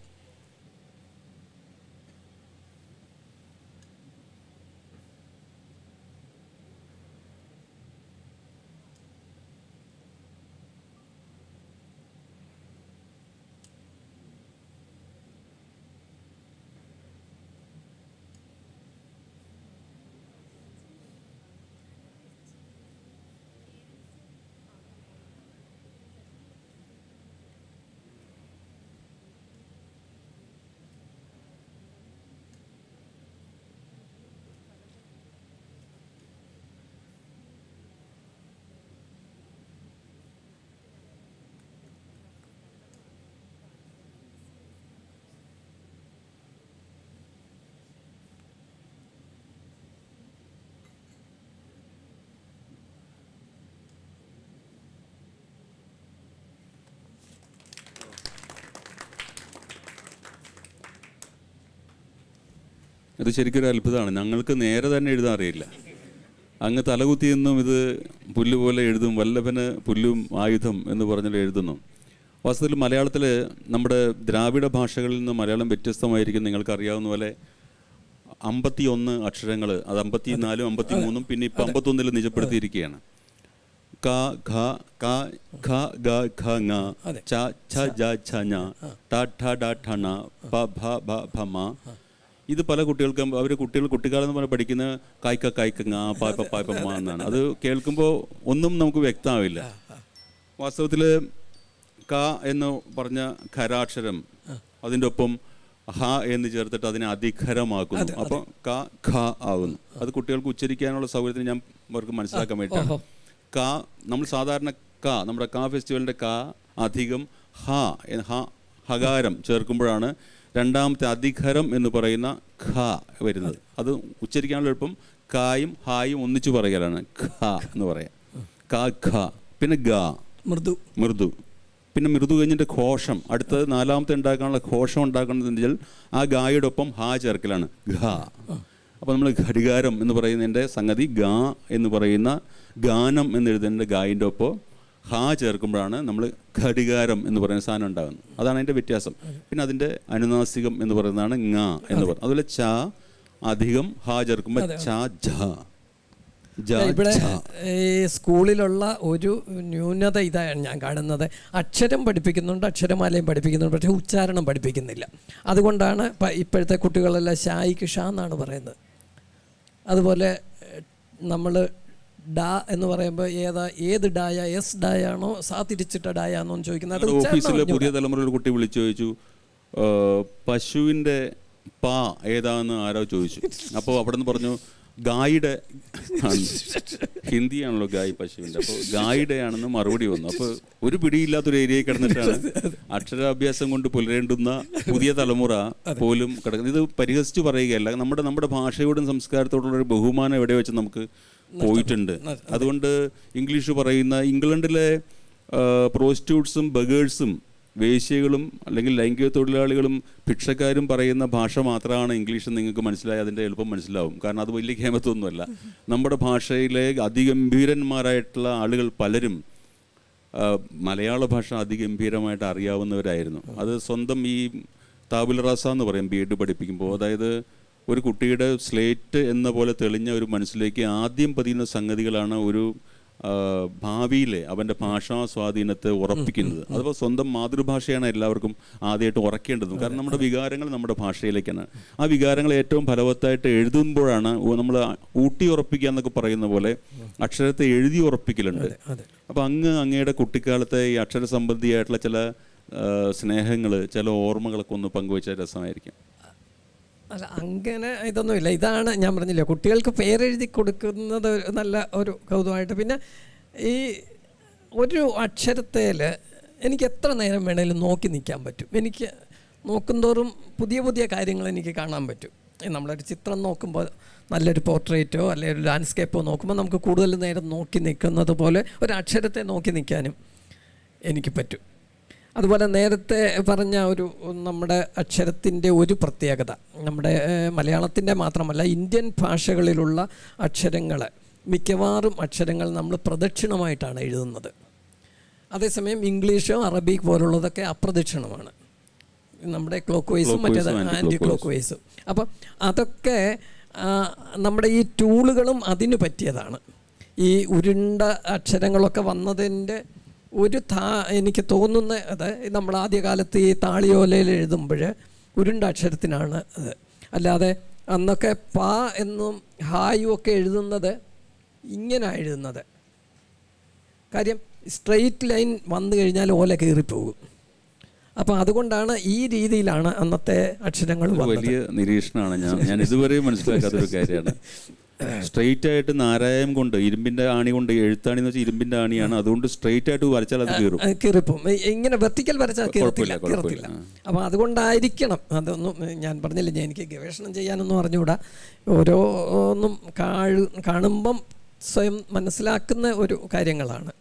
ഇത് ശരിക്കും ഒരു അത്ഭുതമാണ് ഞങ്ങൾക്ക് നേരെ തന്നെ എഴുതാൻ അറിയില്ല അങ്ങ് തലകുത്തി നിന്നും ഇത് പുല്ല് പോലെ എഴുതും വല്ലഭന് പുല്ലും ആയുധം എന്ന് പറഞ്ഞിട്ട് എഴുതുന്നു വാസ്തവത്തിൽ മലയാളത്തിൽ നമ്മുടെ ദ്രാവിഡ ഭാഷകളിൽ നിന്ന് മലയാളം വ്യത്യസ്തമായിരിക്കും നിങ്ങൾക്ക് അറിയാവുന്ന പോലെ അമ്പത്തി ഒന്ന് അക്ഷരങ്ങൾ അത് അമ്പത്തി നാലും അമ്പത്തി മൂന്നും പിന്നെ ഇപ്പം അമ്പത്തൊന്നിൽ നിജപ്പെടുത്തിയിരിക്കുകയാണ് ക ഖ ക ഖ ഗ ഖ ങ അതെ. ച ഛ ജ ഛ ഞ ട ഠ ഡ ഠ ണ പ ഭ ഭ ഭ മ ഇത് പല കുട്ടികൾക്കും അവർ കുട്ടികൾ കുട്ടിക്കാലം എന്ന് പറഞ്ഞാൽ പഠിക്കുന്ന കായ്ക്ക കായ്ക്ക ങ പായ്പ പായ്പ മ എന്നാണ് അത് കേൾക്കുമ്പോൾ ഒന്നും നമുക്ക് വ്യക്തമാവില്ല വാസ്തവത്തിൽ ക എന്ന് പറഞ്ഞ ഖരാക്ഷരം അതിൻ്റെ ഒപ്പം ഹ എന്ന് ചേർത്തിട്ട് അതിനെ അധിഖരമാക്കുന്നു അപ്പോൾ ക ഖ ആകുന്നു അത് കുട്ടികൾക്ക് ഉച്ചരിക്കാനുള്ള സൗകര്യത്തിന് ഞാൻ അവർക്ക് മനസ്സിലാക്കാൻ വേണ്ടിയിട്ടാണ് ഓഹോ. ക നമ്മൾ സാധാരണ ക നമ്മുടെ ക ഫെസ്റ്റിവലിൻ്റെ ക അധികം ഹ എ- ഹ ഹകാരം ചേർക്കുമ്പോഴാണ് രണ്ടാമത്തെ അധികരം എന്ന് പറയുന്ന ഖ വരുന്നത് അത് ഉച്ചരിക്കാനുള്ള എളുപ്പം കായും ഹായും ഒന്നിച്ചു പറയലാണ് ഖ എന്ന് പറയാം ക ഖ പിന്നെ ഗ മൃദു മൃദു പിന്നെ മൃദു കഴിഞ്ഞിട്ട് ഘോഷം അടുത്തത് നാലാമത്തെ ഉണ്ടാക്കാനുള്ള ഘോഷം ഉണ്ടാക്കുന്നത് വെച്ചാൽ ആ ഗായുടെ ഒപ്പം ഹാ ചേർക്കലാണ് ഘ അപ്പോൾ നമ്മൾ ഘടികാരം എന്ന് പറയുന്നതിൻ്റെ സംഗതി ഗാ എന്ന് പറയുന്ന ഗാനം എന്ന് എഴുതുന്നതിൻ്റെ ഗായിൻ്റെ ഒപ്പം ഹാ ചേർക്കുമ്പോഴാണ് നമ്മൾ ഘടികാരം എന്ന് പറയുന്ന സാധനം ഉണ്ടാകുന്നത് അതാണ് അതിൻ്റെ വ്യത്യാസം പിന്നെ അതിൻ്റെ അനുനാസികം എന്ന് പറയുന്നതാണ് ങ എന്ന് പറയുന്നത് അതുപോലെ ച അധികം ഹാ ചേർക്കുമ്പോൾ ച ജ ജ ഇവിടെ ഛ. ഈ സ്കൂളിലുള്ള ഒരു ന്യൂനത ഇതാണ് ഞാൻ കാണുന്നത് അക്ഷരം പഠിപ്പിക്കുന്നുണ്ട് അക്ഷരമാലയും പഠിപ്പിക്കുന്നുണ്ട് പക്ഷേ ഉച്ചാരണം പഠിപ്പിക്കുന്നില്ല അതുകൊണ്ടാണ് പ- ഇപ്പോഴത്തെ കുട്ടികളെല്ലാം ഷായിക്ക് ഷാ എന്നാണ് പറയുന്നത് അതുപോലെ നമ്മൾ ഡാ എന്ന് പറയുമ്പോൾ ഏതാ ഏത് ഡായ എസ് ഡായ ആണോ സാ തിരിച്ചിട്ട ഡായ ആണോ എന്ന് ചോദിക്കുന്നത് അത് ഞങ്ങളുടെ ഉച്ചാരണം ഓഫീസിലെ അറിഞ്ഞൂടാ. പുതിയ തലമുറ ഒരു കുട്ടി വിളിച്ചു ചോദിച്ചു "ആ, പശുവിന്റെ പാ ഏതാന്ന് ആരോ ചോദിച്ചു അപ്പോൾ അവിടെ നിന്ന് പറഞ്ഞു ഗായിയുടെ ആണ്. ഹിന്ദിയാണല്ലോ ഗായ് പശുവിന്റെ അപ്പോൾ ഗായിയുടെ ആണെന്ന് മറുപടി വന്നു അപ്പോൾ ഒരു പിടിയില്ലാത്തൊരു ഏരിയയിൽ കിടന്നിട്ടാണ് അക്ഷരാഭ്യാസം കൊണ്ട് പുലരേണ്ടുന്ന പുതിയ തലമുറ പോലും കിടക്കുന്നത് ഇത് പരിഹസിച്ച് പറയുകയല്ല നമ്മുടെ നമ്മുടെ ഭാഷയോടും സംസ്കാരത്തോടുള്ള ഒരു ബഹുമാനം എവിടെ വെച്ച് നമുക്ക് പോയിട്ടുണ്ട് അതുകൊണ്ട് ഇംഗ്ലീഷ് പറയുന്ന ഇംഗ്ലണ്ടിലെ പ്രോസ്റ്റിറ്റ്യൂട്ട്സും ബഗേഴ്സും വേശ്യകളും അല്ലെങ്കിൽ ലൈംഗിക തൊഴിലാളികളും ഭിക്ഷക്കാരും പറയുന്ന ഭാഷ മാത്രമാണ് ഇംഗ്ലീഷ് നിങ്ങൾക്ക് മനസ്സിലായി അതിൻ്റെ എളുപ്പം മനസ്സിലാവും കാരണം അത് വലിയ കേമത്തൊന്നുമല്ല നമ്മുടെ ഭാഷയിലെ അതിഗംഭീരന്മാരായിട്ടുള്ള ആളുകൾ പലരും ആ, മലയാള ഭാഷ അതിഗംഭീരമായിട്ട് അറിയാവുന്നവരായിരുന്നു അത് സ്വന്തം ഈ താബുൽ റാസ എന്ന് പറയും ബി എഡ് പഠിപ്പിക്കുമ്പോൾ അതായത് ഒരു കുട്ടിയുടെ സ്ലേറ്റ് എന്ന പോലെ തെളിഞ്ഞ ഒരു മനസ്സിലേക്ക് ആദ്യം പതിയുന്ന സംഗതികളാണ് ഒരു ആ, ഭാവിയിലെ അവൻ്റെ ഭാഷാ സ്വാധീനത്തെ ഉറപ്പിക്കുന്നത് അതിപ്പോൾ സ്വന്തം മാതൃഭാഷയാണ് എല്ലാവർക്കും ആദ്യമായിട്ട് ഉറക്കേണ്ടതും കാരണം നമ്മുടെ വികാരങ്ങൾ നമ്മുടെ ഭാഷയിലേക്കാണ് ആ വികാരങ്ങൾ ഏറ്റവും ഫലവത്തായിട്ട് എഴുതുമ്പോഴാണ് നമ്മൾ ഊട്ടി ഉറപ്പിക്കുക എന്നൊക്കെ പറയുന്ന പോലെ അക്ഷരത്തെ എഴുതി ഉറപ്പിക്കലുണ്ട് അതെ അപ്പോൾ അങ്ങ് അങ്ങയുടെ കുട്ടിക്കാലത്തെ ഈ അക്ഷര സംബന്ധിയായിട്ടുള്ള ചില സ്നേഹങ്ങൾ ചില ഓർമ്മകളൊക്കെ ഒന്ന് പങ്കുവെച്ചാൽ രസമായിരിക്കും അല്ല അങ്ങനെ ഇതൊന്നുമില്ല ഇതാണ് ഞാൻ പറഞ്ഞില്ലേ കുട്ടികൾക്ക് പേരെഴുതി കൊടുക്കുന്നത് ഒരു നല്ല ഒരു കൗതുകമായിട്ട് പിന്നെ ഈ ഒരു അക്ഷരത്തേൽ എനിക്ക് എത്ര നേരം വേണേലും നോക്കി നിൽക്കാൻ പറ്റും എനിക്ക് നോക്കുന്തോറും പുതിയ പുതിയ കാര്യങ്ങൾ എനിക്ക് കാണാൻ പറ്റും ഈ നമ്മളൊരു ചിത്രം നോക്കുമ്പോൾ നല്ലൊരു പോർട്രേറ്റോ അല്ലെങ്കിൽ ഒരു ലാൻഡ്സ്കേപ്പോ നോക്കുമ്പോൾ നമുക്ക് കൂടുതൽ നേരം നോക്കി നിൽക്കുന്നത് പോലെ ഒരു അക്ഷരത്തെ നോക്കി നിൽക്കാനും എനിക്ക് പറ്റും അതുപോലെ നേരത്തെ പറഞ്ഞ ഒരു നമ്മുടെ അക്ഷരത്തിൻ്റെ ഒരു പ്രത്യേകത നമ്മുടെ മലയാളത്തിൻ്റെ മാത്രമല്ല ഇന്ത്യൻ ഭാഷകളിലുള്ള അക്ഷരങ്ങൾ മിക്കവാറും അക്ഷരങ്ങൾ നമ്മൾ പ്രദക്ഷിണമായിട്ടാണ് എഴുതുന്നത് അതേസമയം ഇംഗ്ലീഷോ അറബിക് പോലുള്ളതൊക്കെ അപ്രദക്ഷിണമാണ് നമ്മുടെ ക്ലോക്ക് വൈസും Clockwise മറ്റേത് ഉം ആൻറ്റി anti-clockwise. ക്ലോക്ക് വൈസും അപ്പം അതൊക്കെ ആ, നമ്മുടെ ഈ ടൂളുകളും അതിന് പറ്റിയതാണ് ഈ ഉരുണ്ട അക്ഷരങ്ങളൊക്കെ വന്നതിൻ്റെ ഒരു താ എനിക്ക് തോന്നുന്ന അത് നമ്മൾ ആദ്യകാലത്ത് ഈ താളിയോലയിൽ എഴുതുമ്പോൾ ഉരുണ്ട അക്ഷരത്തിനാണ് അത് അല്ലാതെ അന്നൊക്കെ പാ എന്നും ഹായും ഒക്കെ എഴുതുന്നത് ഇങ്ങനെ എഴുതുന്നത് കാര്യം സ്ട്രെയിറ്റ് ലൈൻ വന്നു കഴിഞ്ഞാൽ ഓല കീറിപ്പോകും അപ്പോൾ അതുകൊണ്ടാണ് ഈ രീതിയിലാണ് അന്നത്തെ അക്ഷരങ്ങൾ ഒരു വന്നത് വലിയ നിരീക്ഷണമാണ് ഞാൻ ഞാൻ ഇതുവരെയും മനസ്സിലാക്കാത്തൊരു കാര്യമാണ് സ്ട്രെയിറ്റ് ആയിട്ട് നാരായം കൊണ്ട് ഇരുമ്പിന്റെ ആണി കൊണ്ട് എഴുത്താണി എന്ന് വെച്ചാൽ ഇരുമ്പിന്റെ ആണിയാണ് അതുകൊണ്ട് സ്ട്രെയിറ്റ് ആയിട്ട് വരച്ചാൽ അത് കീറും അത് കീറിപ്പോവും ഇ- ഇങ്ങനെ വെർത്തിക്കൽ വരച്ചാൽ കീറത്തില്ല കുഴപ്പമില്ല, കീറത്തില്ല കുഴപ്പമില്ല. അപ്പോൾ അതുകൊണ്ടായിരിക്കണം അതൊന്നും ഞാൻ പറഞ്ഞില്ല ഞാൻ എനിക്ക് ഗവേഷണം ചെയ്യാനൊന്നും അറിഞ്ഞുകൂടാ ഓരോന്നും കാഴ് കാണുമ്പം സ്വയം മനസ്സിലാക്കുന്ന ഒരു കാര്യങ്ങളാണ്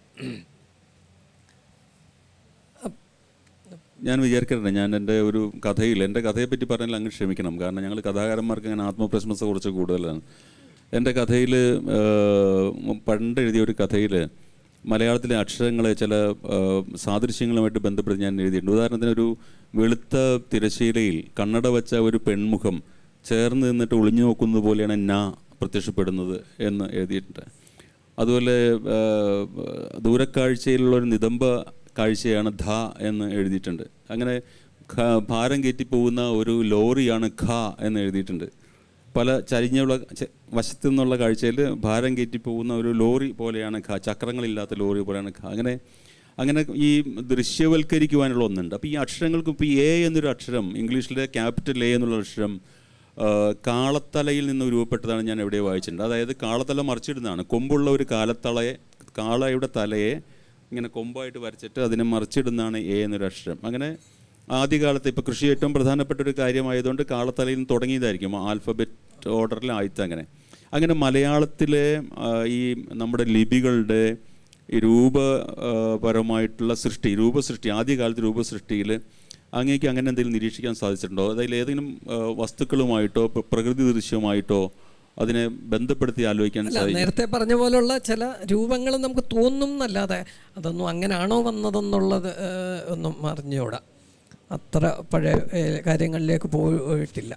ഞാൻ വിചാരിക്കരുത് ഞാൻ എൻ്റെ ഒരു കഥയിൽ എൻ്റെ കഥയെ പറ്റി പറഞ്ഞാൽ അങ്ങ് ക്ഷമിക്കണം കാരണം ഞങ്ങൾ കഥാകാരന്മാർക്ക് അങ്ങനെ ആത്മപ്രശംസ കുറച്ച് കൂടുതലാണ് എൻ്റെ കഥയിൽ പണ്ട് എഴുതിയ ഒരു കഥയിൽ മലയാളത്തിലെ അക്ഷരങ്ങളെ ചില ആ, സാദൃശ്യങ്ങളുമായിട്ട് ബന്ധപ്പെട്ട് ഞാൻ എഴുതിയിട്ടുണ്ട് ഉദാഹരണത്തിന് ഒരു വെളുത്ത തിരശീലയിൽ കണ്ണട വച്ച ഒരു പെൺമുഖം ചേർന്ന് നിന്നിട്ട് ഒളിഞ്ഞു നോക്കുന്നത് പോലെയാണ് നാ പ്രത്യക്ഷപ്പെടുന്നത് എന്ന് എഴുതിയിട്ടുണ്ട് അതുപോലെ ആ, ദൂരക്കാഴ്ചയിലുള്ള ഒരു നിതംബ കാഴ്ചയാണ് ധ എന്ന് എഴുതിയിട്ടുണ്ട് അങ്ങനെ ഖ- ഭാരം കയറ്റി പോകുന്ന ഒരു ലോറിയാണ് ഖ എന്ന് എഴുതിയിട്ടുണ്ട് പല ചരിഞ്ഞുള്ള ചെ- വശത്തു നിന്നുള്ള കാഴ്ചയിൽ ഭാരം കയറ്റി പോകുന്ന ഒരു ലോറി പോലെയാണ് ഖ ചക്രങ്ങളില്ലാത്ത ലോറി പോലെയാണ് ഖ അങ്ങനെ അങ്ങനെ ഈ ദൃശ്യവൽക്കരിക്കുവാനുള്ള ഒന്നുണ്ട് അപ്പോൾ ഈ അക്ഷരങ്ങൾക്ക് ഇപ്പോൾ എ എന്നൊരു അക്ഷരം ഇംഗ്ലീഷിലെ ക്യാപിറ്റൽ എ എന്നുള്ള അക്ഷരം ആ, കാളത്തലയിൽ നിന്ന് രൂപപ്പെട്ടതാണ് ഞാൻ എവിടെ വായിച്ചിട്ടുണ്ട് അതായത് കാളത്തല മറിച്ചിടുന്നതാണ് കൊമ്പുള്ള ഒരു കാലത്തളയെ കാളയുടെ തലയെ ഇങ്ങനെ കൊമ്പായിട്ട് വരച്ചിട്ട് അതിനെ മറിച്ചിടുന്നതാണ് എ എന്നൊരു അക്ഷരം അങ്ങനെ ആദ്യകാലത്ത് ഇപ്പോൾ കൃഷി ഏറ്റവും പ്രധാനപ്പെട്ട ഒരു കാര്യമായതുകൊണ്ട് കാളത്തലയിൽ നിന്ന് തുടങ്ങിയതായിരിക്കും ആൽഫബറ്റ് ഓർഡറിൽ ആദ്യത്തെ അങ്ങനെ അങ്ങനെ മലയാളത്തിലെ ആ, ഈ നമ്മുടെ ലിപികളുടെ ഈ രൂപപരമായിട്ടുള്ള സൃഷ്ടി രൂപസൃഷ്ടി ആദ്യകാലത്ത് രൂപസൃഷ്ടിയിൽ അങ്ങേക്ക് അങ്ങനെ എന്തെങ്കിലും നിരീക്ഷിക്കാൻ സാധിച്ചിട്ടുണ്ടോ അതിൽ ഏതെങ്കിലും ആ, വസ്തുക്കളുമായിട്ടോ പ്ര- പ്രകൃതി ദൃശ്യമായിട്ടോ അതിനെ ബന്ധപ്പെടുത്തി ആലോചിക്കാൻ അല്ല സാധിക്കും നേരത്തെ പറഞ്ഞ പോലുള്ള ചില രൂപങ്ങൾ നമുക്ക് തോന്നും എന്നല്ലാതെ അതൊന്നും അങ്ങനെയാണോ വന്നതെന്നുള്ളത് ഏഹ്, ഒന്നും അറിഞ്ഞുകൂടാ അത്ര പഴയ ഏഹ്, കാര്യങ്ങളിലേക്ക് പോയിട്ടില്ല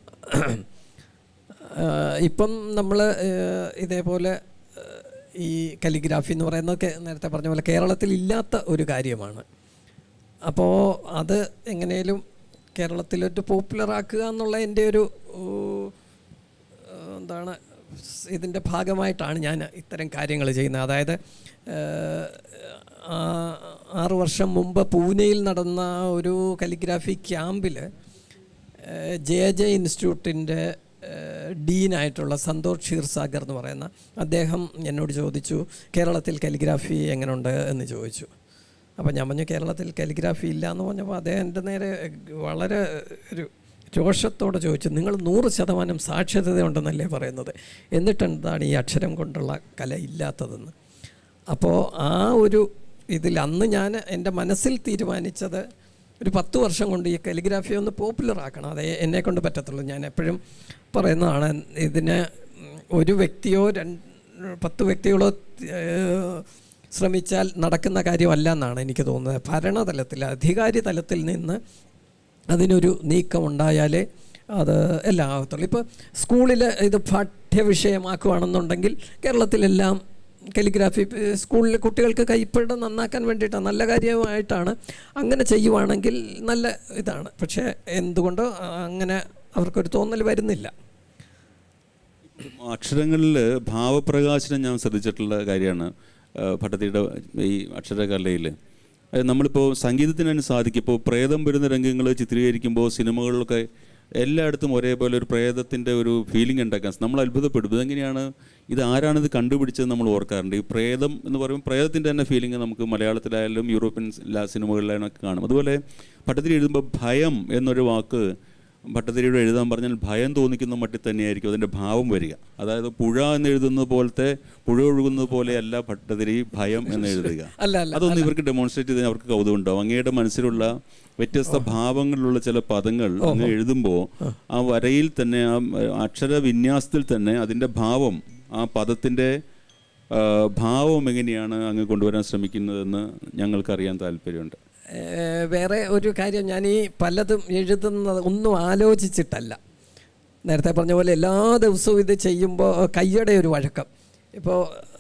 ഏഹ്, ഇപ്പം നമ്മൾ ഇതേപോലെ ഏഹ്, ഈ കലിഗ്രാഫി എന്ന് പറയുന്നത് കേ- നേരത്തെ പറഞ്ഞ പോലെ കേരളത്തിൽ ഇല്ലാത്ത ഒരു കാര്യമാണ് അപ്പോൾ അത് എങ്ങനെയും കേരളത്തിലൊരു പോപ്പുലർ ആക്കുക എന്നുള്ള എൻ്റെ ഒരു ഏഹ്, എന്താണ് ഇതിൻ്റെ ഭാഗമായിട്ടാണ് ഞാൻ ഇത്തരം കാര്യങ്ങൾ ചെയ്യുന്നത് അതായത് ഏഹ്, ആ- ആറ് വർഷം മുമ്പ് പൂനെയിൽ നടന്ന ഒരു കലിഗ്രാഫി ക്യാമ്പിൽ ജെ ജെ ഇൻസ്റ്റിറ്റ്യൂട്ടിൻ്റെ ഡീനായിട്ടുള്ള സന്തോഷ് ക്ഷീർസാഗർ എന്ന് പറയുന്ന അദ്ദേഹം എന്നോട് ചോദിച്ചു കേരളത്തിൽ കലിഗ്രാഫി എങ്ങനെയുണ്ട് എന്ന് ചോദിച്ചു അപ്പോൾ ഞാൻ പറഞ്ഞു കേരളത്തിൽ കാലിഗ്രാഫി ഇല്ല എന്ന് പറഞ്ഞപ്പോൾ അദ്ദേഹം എൻ്റെ നേരെ വളരെ ഒരു രോഷത്തോടെ ചോദിച്ചു നിങ്ങൾ നൂറ് ശതമാനം സാക്ഷരതയുണ്ടെന്നല്ലേ പറയുന്നത് എന്നിട്ടെന്താണ് ഈ അക്ഷരം കൊണ്ടുള്ള കല ഇല്ലാത്തതെന്ന് അപ്പോൾ ആ ഒരു ഇതിൽ അന്ന് ഞാൻ എൻ്റെ മനസ്സിൽ തീരുമാനിച്ചത് ഒരു പത്ത് വർഷം കൊണ്ട് ഈ കലിഗ്രാഫി ഒന്ന് പോപ്പുലർ ആക്കണം അതേ എന്നെ കൊണ്ട് പറ്റത്തുള്ളൂ ഞാൻ എപ്പോഴും പറയുന്നതാണ് ഇതിന് ഒരു വ്യക്തിയോ രണ്ട് പത്ത് വ്യക്തികളോ ഏഹ്, ശ്രമിച്ചാൽ നടക്കുന്ന കാര്യമല്ല എന്നാണ് എനിക്ക് തോന്നുന്നത് ഭരണതലത്തിൽ അധികാരി തലത്തിൽ നിന്ന് അതിനൊരു നീക്കം ഉണ്ടായാലേ അത് എല്ലാം ആകത്തുള്ളൂ ഇപ്പോൾ സ്കൂളിൽ ഇത് പാഠ്യവിഷയമാക്കുകയാണെന്നുണ്ടെങ്കിൽ കേരളത്തിലെല്ലാം കലിഗ്രാഫി സ്കൂളിൽ കുട്ടികൾക്ക് കൈപ്പിട നന്നാക്കാൻ വേണ്ടിയിട്ടാണ് നല്ല കാര്യമായിട്ടാണ് അങ്ങനെ ചെയ്യുവാണെങ്കിൽ നല്ല ഇതാണ് പക്ഷേ എന്തുകൊണ്ടോ അങ്ങനെ അവർക്കൊരു തോന്നൽ വരുന്നില്ല അക്ഷരങ്ങളിൽ ഭാവപ്രകാശനം ഞാൻ ശ്രദ്ധിച്ചിട്ടുള്ള കാര്യമാണ് ആ, ഭട്ടതിയുടെ ഈ അക്ഷരകലയിൽ അത് നമ്മളിപ്പോൾ സംഗീതത്തിന് തന്നെ സാധിക്കും ഇപ്പോൾ പ്രേതം വരുന്ന രംഗങ്ങൾ ചിത്രീകരിക്കുമ്പോൾ സിനിമകളിലൊക്കെ എല്ലായിടത്തും ഒരേപോലെ ഒരു പ്രേതത്തിൻ്റെ ഒരു ഫീലിംഗ് ഉണ്ടാക്കാൻ നമ്മൾ അത്ഭുതപ്പെടും ഇതെങ്ങനെയാണ് ഇത് ആരാണിത് കണ്ടുപിടിച്ചത് നമ്മൾ ഓർക്കാറുണ്ട് ഈ പ്രേതം എന്ന് പറയുമ്പോൾ പ്രേതത്തിൻ്റെ തന്നെ ഫീലിംഗ് നമുക്ക് മലയാളത്തിലായാലും യൂറോപ്യൻ ലാ- സിനിമകളിലായാലും ഒക്കെ കാണും അതുപോലെ ഭട്ടതിരി എഴുതുമ്പോൾ ഭയം എന്നൊരു വാക്ക് ഭട്ടതിരിയുടെ എഴുതാൻ പറഞ്ഞാൽ ഭയം തോന്നിക്കുന്ന മട്ടിൽ തന്നെയായിരിക്കും അതിൻ്റെ ഭാവം വരിക അതായത് പുഴ എന്ന് എഴുതുന്നത് പോലത്തെ പുഴ ഒഴുകുന്നത് പോലെയല്ല ഭട്ടതിരി ഭയം എന്ന് എഴുതുക അല്ല അല്ല അതൊന്ന് ഇവർക്ക് ഡെമോൺസ്ട്രേറ്റ് ചെയ്താൽ അവർക്ക് കൗതുകം ഉണ്ടാവും അങ്ങയുടെ മനസ്സിലുള്ള വ്യത്യസ്ത ഭാവങ്ങളിലുള്ള ചില പദങ്ങൾ അങ്ങ് എഴുതുമ്പോൾ ആ വരയിൽ തന്നെ ആ അക്ഷര വിന്യാസത്തിൽ തന്നെ അതിൻ്റെ ഭാവം ആ പദത്തിൻ്റെ ആ, ഭാവം എങ്ങനെയാണ് അങ്ങ് കൊണ്ടുവരാൻ ശ്രമിക്കുന്നതെന്ന് ഞങ്ങൾക്കറിയാൻ താല്പര്യമുണ്ട് ഏഹ് വേറെ ഒരു കാര്യം ഞാൻ ഈ പലതും എഴുതുന്നത് ഒന്നും ആലോചിച്ചിട്ടല്ല നേരത്തെ പറഞ്ഞ പോലെ എല്ലാ ദിവസവും ഇത് ചെയ്യുമ്പോൾ കയ്യുടെ ഒരു വഴക്കം ഇപ്പോൾ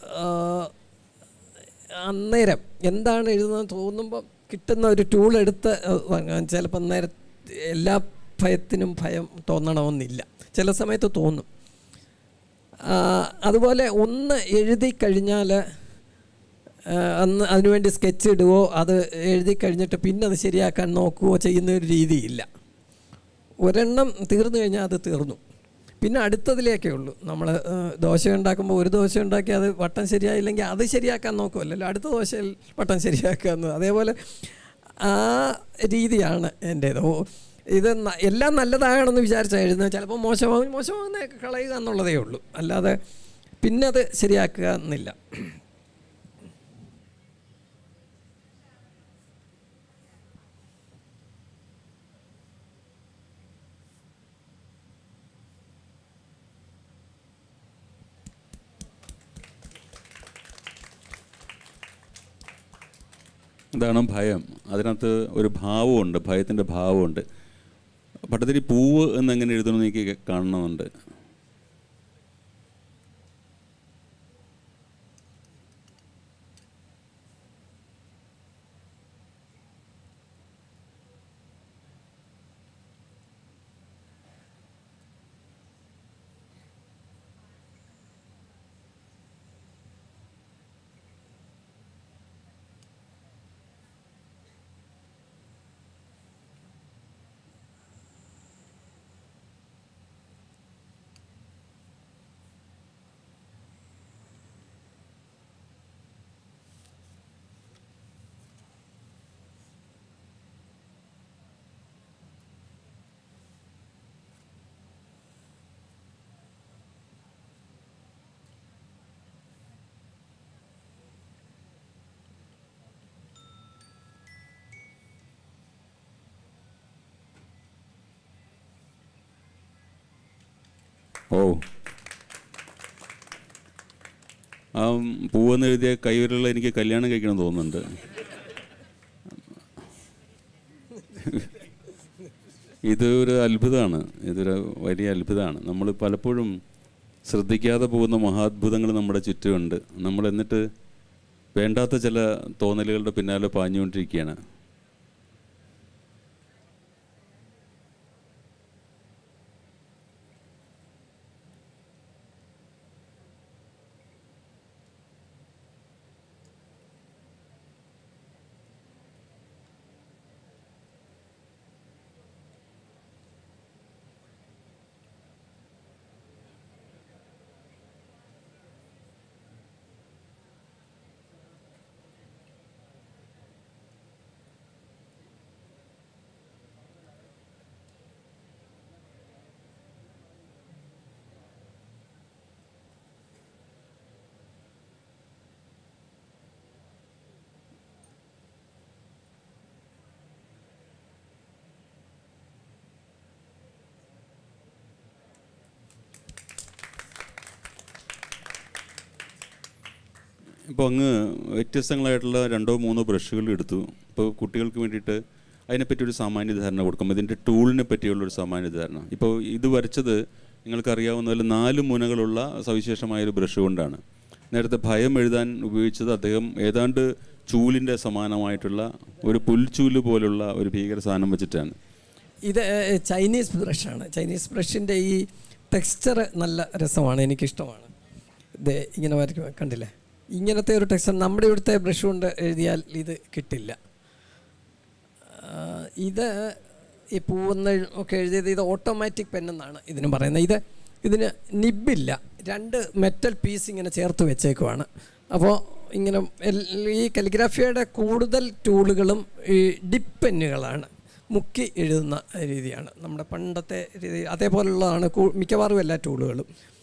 അന്നേരം എന്താണ് എഴുതുന്നത് തോന്നുമ്പോൾ കിട്ടുന്ന ഒരു ടൂൾ എടുത്ത് ചിലപ്പോൾ നേരെ എല്ലാ ഭയത്തിനും ഭയം തോന്നണമെന്നില്ല ചില സമയത്ത് തോന്നും ആ, അതുപോലെ ഒന്ന് എഴുതി കഴിഞ്ഞാൽ അന്ന് അതിനുവേണ്ടി സ്കെച്ച് ഇടുകയോ അത് എഴുതി കഴിഞ്ഞിട്ട് പിന്നെ അത് ശരിയാക്കാൻ നോക്കുകയോ ചെയ്യുന്ന ഒരു രീതിയില്ല ഒരെണ്ണം തീർന്നു കഴിഞ്ഞാൽ അത് തീർന്നു പിന്നെ അടുത്തതിലേക്കേ ഉള്ളൂ നമ്മൾ ദോശ ഉണ്ടാക്കുമ്പോൾ ഒരു ദോശ ഉണ്ടാക്കി അത് വട്ടം ശരിയായില്ലെങ്കിൽ അത് ശരിയാക്കാൻ നോക്കുമല്ലോ അടുത്ത ദോശയിൽ വട്ടം ശരിയാക്കുക എന്ന് അതേപോലെ ആ രീതിയാണ് എൻ്റേത് ഓ ഇത് ന- എല്ലാം നല്ലതാകണമെന്ന് വിചാരിച്ചാൽ എഴുതുന്നത് ചിലപ്പോൾ മോശമാകും മോശമാകുന്ന കളയുക എന്നുള്ളതേ ഉള്ളൂ അല്ലാതെ പിന്നെ അത് ശരിയാക്കുക എന്നില്ല ഇതാണ് ഭയം അതിനകത്ത് ഒരു ഭാവമുണ്ട് ഭയത്തിൻ്റെ ഭാവമുണ്ട് ഭട്ടതിരി പൂവ് എന്നെങ്ങനെ എഴുതണമെന്ന് എനിക്ക് കാണണമെന്നുണ്ട് ഓ ആ പൂവെന്ന് എഴുതിയ കൈവിരലുള്ള എനിക്ക് കല്യാണം കഴിക്കണം തോന്നുന്നുണ്ട് ഇത് ഒരു അത്ഭുതമാണ് ഇതൊരു വലിയ അത്ഭുതമാണ് നമ്മൾ പലപ്പോഴും ശ്രദ്ധിക്കാതെ പോകുന്ന മഹാത്ഭുതങ്ങൾ നമ്മുടെ ചുറ്റുമുണ്ട് നമ്മൾ എന്നിട്ട് വേണ്ടാത്ത ചില തോന്നലുകളുടെ പിന്നാലെ പാഞ്ഞുകൊണ്ടിരിക്കുകയാണ് ഇപ്പോൾ അങ്ങ് വ്യത്യസ്തങ്ങളായിട്ടുള്ള രണ്ടോ മൂന്നോ ബ്രഷുകൾ എടുത്തു ഇപ്പോൾ കുട്ടികൾക്ക് വേണ്ടിയിട്ട് അതിനെപ്പറ്റി ഒരു സാമാന്യ ധാരണ കൊടുക്കും ഇതിൻ്റെ ടൂളിനെ പറ്റിയുള്ളൊരു സാമാന്യ ധാരണ ഇപ്പോൾ ഇത് വരച്ചത് നിങ്ങൾക്കറിയാവുന്ന പോലെ നാല് മുനകളുള്ള സവിശേഷമായൊരു ബ്രഷ് കൊണ്ടാണ് നേരത്തെ ഭയം എഴുതാൻ ഉപയോഗിച്ചത് അദ്ദേഹം ഏതാണ്ട് ചൂലിൻ്റെ സമാനമായിട്ടുള്ള ഒരു പുൽച്ചൂല് പോലുള്ള ഒരു ഭീകര സാധനം വെച്ചിട്ടാണ് ഇത് ഏഹ്, ചൈനീസ് ബ്രഷാണ് ചൈനീസ് ബ്രഷിൻ്റെ ഈ ടെക്സ്ചർ നല്ല രസമാണ് എനിക്കിഷ്ടമാണ് ഇത് ഇങ്ങനെ വരയ്ക്കും കണ്ടില്ലേ ഇങ്ങനത്തെ ഒരു ടെക്സ്ചർ നമ്മുടെ ഇവിടുത്തെ ബ്രഷ് കൊണ്ട് എഴുതിയാൽ ഇത് കിട്ടില്ല ആ, ഇത് ഈ പൂവെന്ന് ഒക്കെ എഴുതിയത് ഇത് ഓട്ടോമാറ്റിക് പെൻ എന്നാണ് ഇതിന് പറയുന്നത് ഇത് ഇതിന് നിബില്ല രണ്ട് മെറ്റൽ പീസ് ഇങ്ങനെ ചേർത്ത് വെച്ചേക്കുവാണ് അപ്പോൾ ഇങ്ങനെ എൽ- ഈ കലിഗ്രാഫിയുടെ കൂടുതൽ ടൂളുകളും ഈ ഡിപ്പ് പെന്നുകളാണ് മുക്കി എഴുതുന്ന രീതിയാണ് നമ്മുടെ പണ്ടത്തെ രീതി അതേപോലുള്ളതാണ് കൂ- മിക്കവാറും എല്ലാ ടൂളുകളും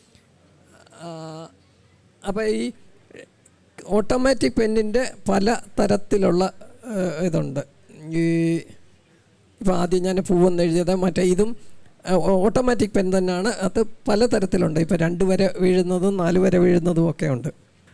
അപ്പോൾ ഈ ഓട്ടോമാറ്റിക് പെന്നിൻ്റെ പല തരത്തിലുള്ള ആ, ഇതുണ്ട് ഈ ഇപ്പോൾ ആദ്യം ഞാൻ പൂവെന്ന് എഴുതിയത് മറ്റേ ഇതും ഓട്ടോമാറ്റിക് പെൻ തന്നെയാണ് അത് പല തരത്തിലുണ്ട് ഇപ്പോൾ രണ്ട് വരെ വീഴുന്നതും നാല് വരെ വീഴുന്നതും ഒക്കെ ഉണ്ട്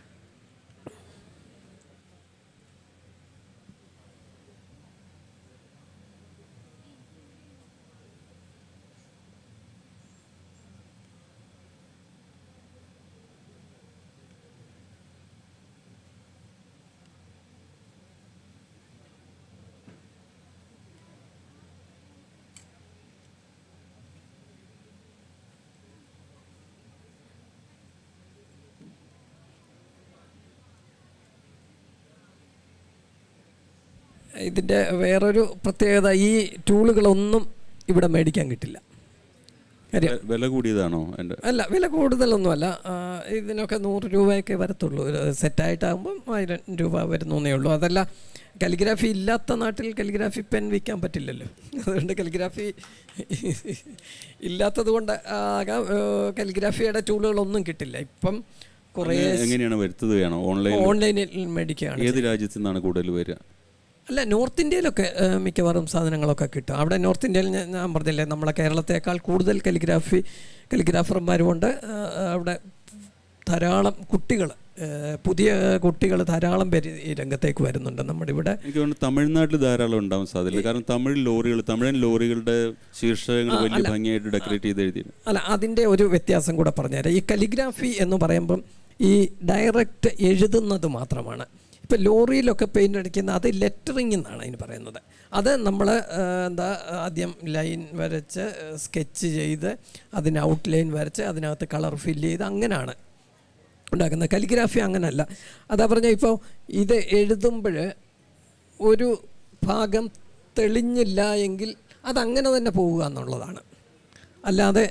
ഇതിൻ്റെ വേറൊരു പ്രത്യേകത ഈ ടൂളുകളൊന്നും ഇവിടെ മേടിക്കാൻ കിട്ടില്ല കാര്യം വെ- വില കൂടിയതാണോ എൻ്റെ അല്ല വില കൂടുതലൊന്നുമല്ല ആ, ഇതിനൊക്കെ നൂറ് രൂപയൊക്കെ വരത്തുള്ളൂ ഒരു സെറ്റായിട്ടാകുമ്പം ആയിരം രൂപ വരുന്നേ ഉള്ളൂ അതല്ല കലിഗ്രാഫി ഇല്ലാത്ത നാട്ടിൽ കലിഗ്രാഫി പെൻ വിൽക്കാൻ പറ്റില്ലല്ലോ അതുകൊണ്ട് കലിഗ്രാഫി ഇല്ലാത്തത് കൊണ്ട് ആകാം കലിഗ്രാഫിയുടെ ടൂളുകളൊന്നും കിട്ടില്ല ഇപ്പം കുറേ അങ്ങ് എങ്ങനെയാണ് വരുത്തുകയാണോ ഓൺലൈൻ ഓൺലൈനിൽ മേടിക്കുകയാണ് ഏത് രാജ്യത്തു നിന്നാണ് കൂടുതൽ വരിക അല്ല നോർത്ത് ഇന്ത്യയിലൊക്കെ ആ, മിക്കവാറും സാധനങ്ങളൊക്കെ കിട്ടും അവിടെ നോർത്ത് ഇന്ത്യയിൽ ഞാൻ ഞാൻ പറഞ്ഞില്ലേ നമ്മളെ കേരളത്തേക്കാൾ കൂടുതൽ കലിഗ്രാഫി കലിഗ്രാഫർമാരുമുണ്ട് ആ, അവിടെ ധാരാളം കുട്ടികൾ പുതിയ കുട്ടികൾ ധാരാളം പേര് ഈ രംഗത്തേക്ക് വരുന്നുണ്ട് നമ്മുടെ ഇവിടെ എനിക്ക് തോന്നുന്നു തമിഴ്നാട്ടിൽ ധാരാളം ഉണ്ടാവാൻ സാധ്യതയില്ല കാരണം തമിഴ് ലോറികൾ തമിഴൻ ലോറികളുടെ ശീർഷകങ്ങൾ വലിയ ഭംഗിയായിട്ട് ഡെക്കറേറ്റ് ചെയ്ത് എഴുതി അല്ല അതിൻ്റെ ഒരു വ്യത്യാസം കൂടെ പറഞ്ഞുതരാം ഈ കലിഗ്രാഫി എന്ന് പറയുമ്പം ഈ ഡയറക്റ്റ് എഴുതുന്നത് മാത്രമാണ് ഇപ്പം ലോറിയിലൊക്കെ പെയിൻ്റ് അടിക്കുന്ന അത് ലെറ്ററിങ് എന്നാണ് അതിന് പറയുന്നത് അത് നമ്മൾ എന്താ ആദ്യം ലൈൻ വരച്ച് സ്കെച്ച് ചെയ്ത് അതിന് ഔട്ട്ലൈൻ വരച്ച് അതിനകത്ത് കളർ ഫില്ല് ചെയ്ത് അങ്ങനെയാണ് ഉണ്ടാക്കുന്നത് കലിഗ്രാഫി അങ്ങനല്ല അതാ പറഞ്ഞ ഇപ്പോൾ ഇത് എഴുതുമ്പോൾ ഒരു ഭാഗം തെളിഞ്ഞില്ല എങ്കിൽ അതങ്ങനെ തന്നെ പോവുക എന്നുള്ളതാണ് അല്ലാതെ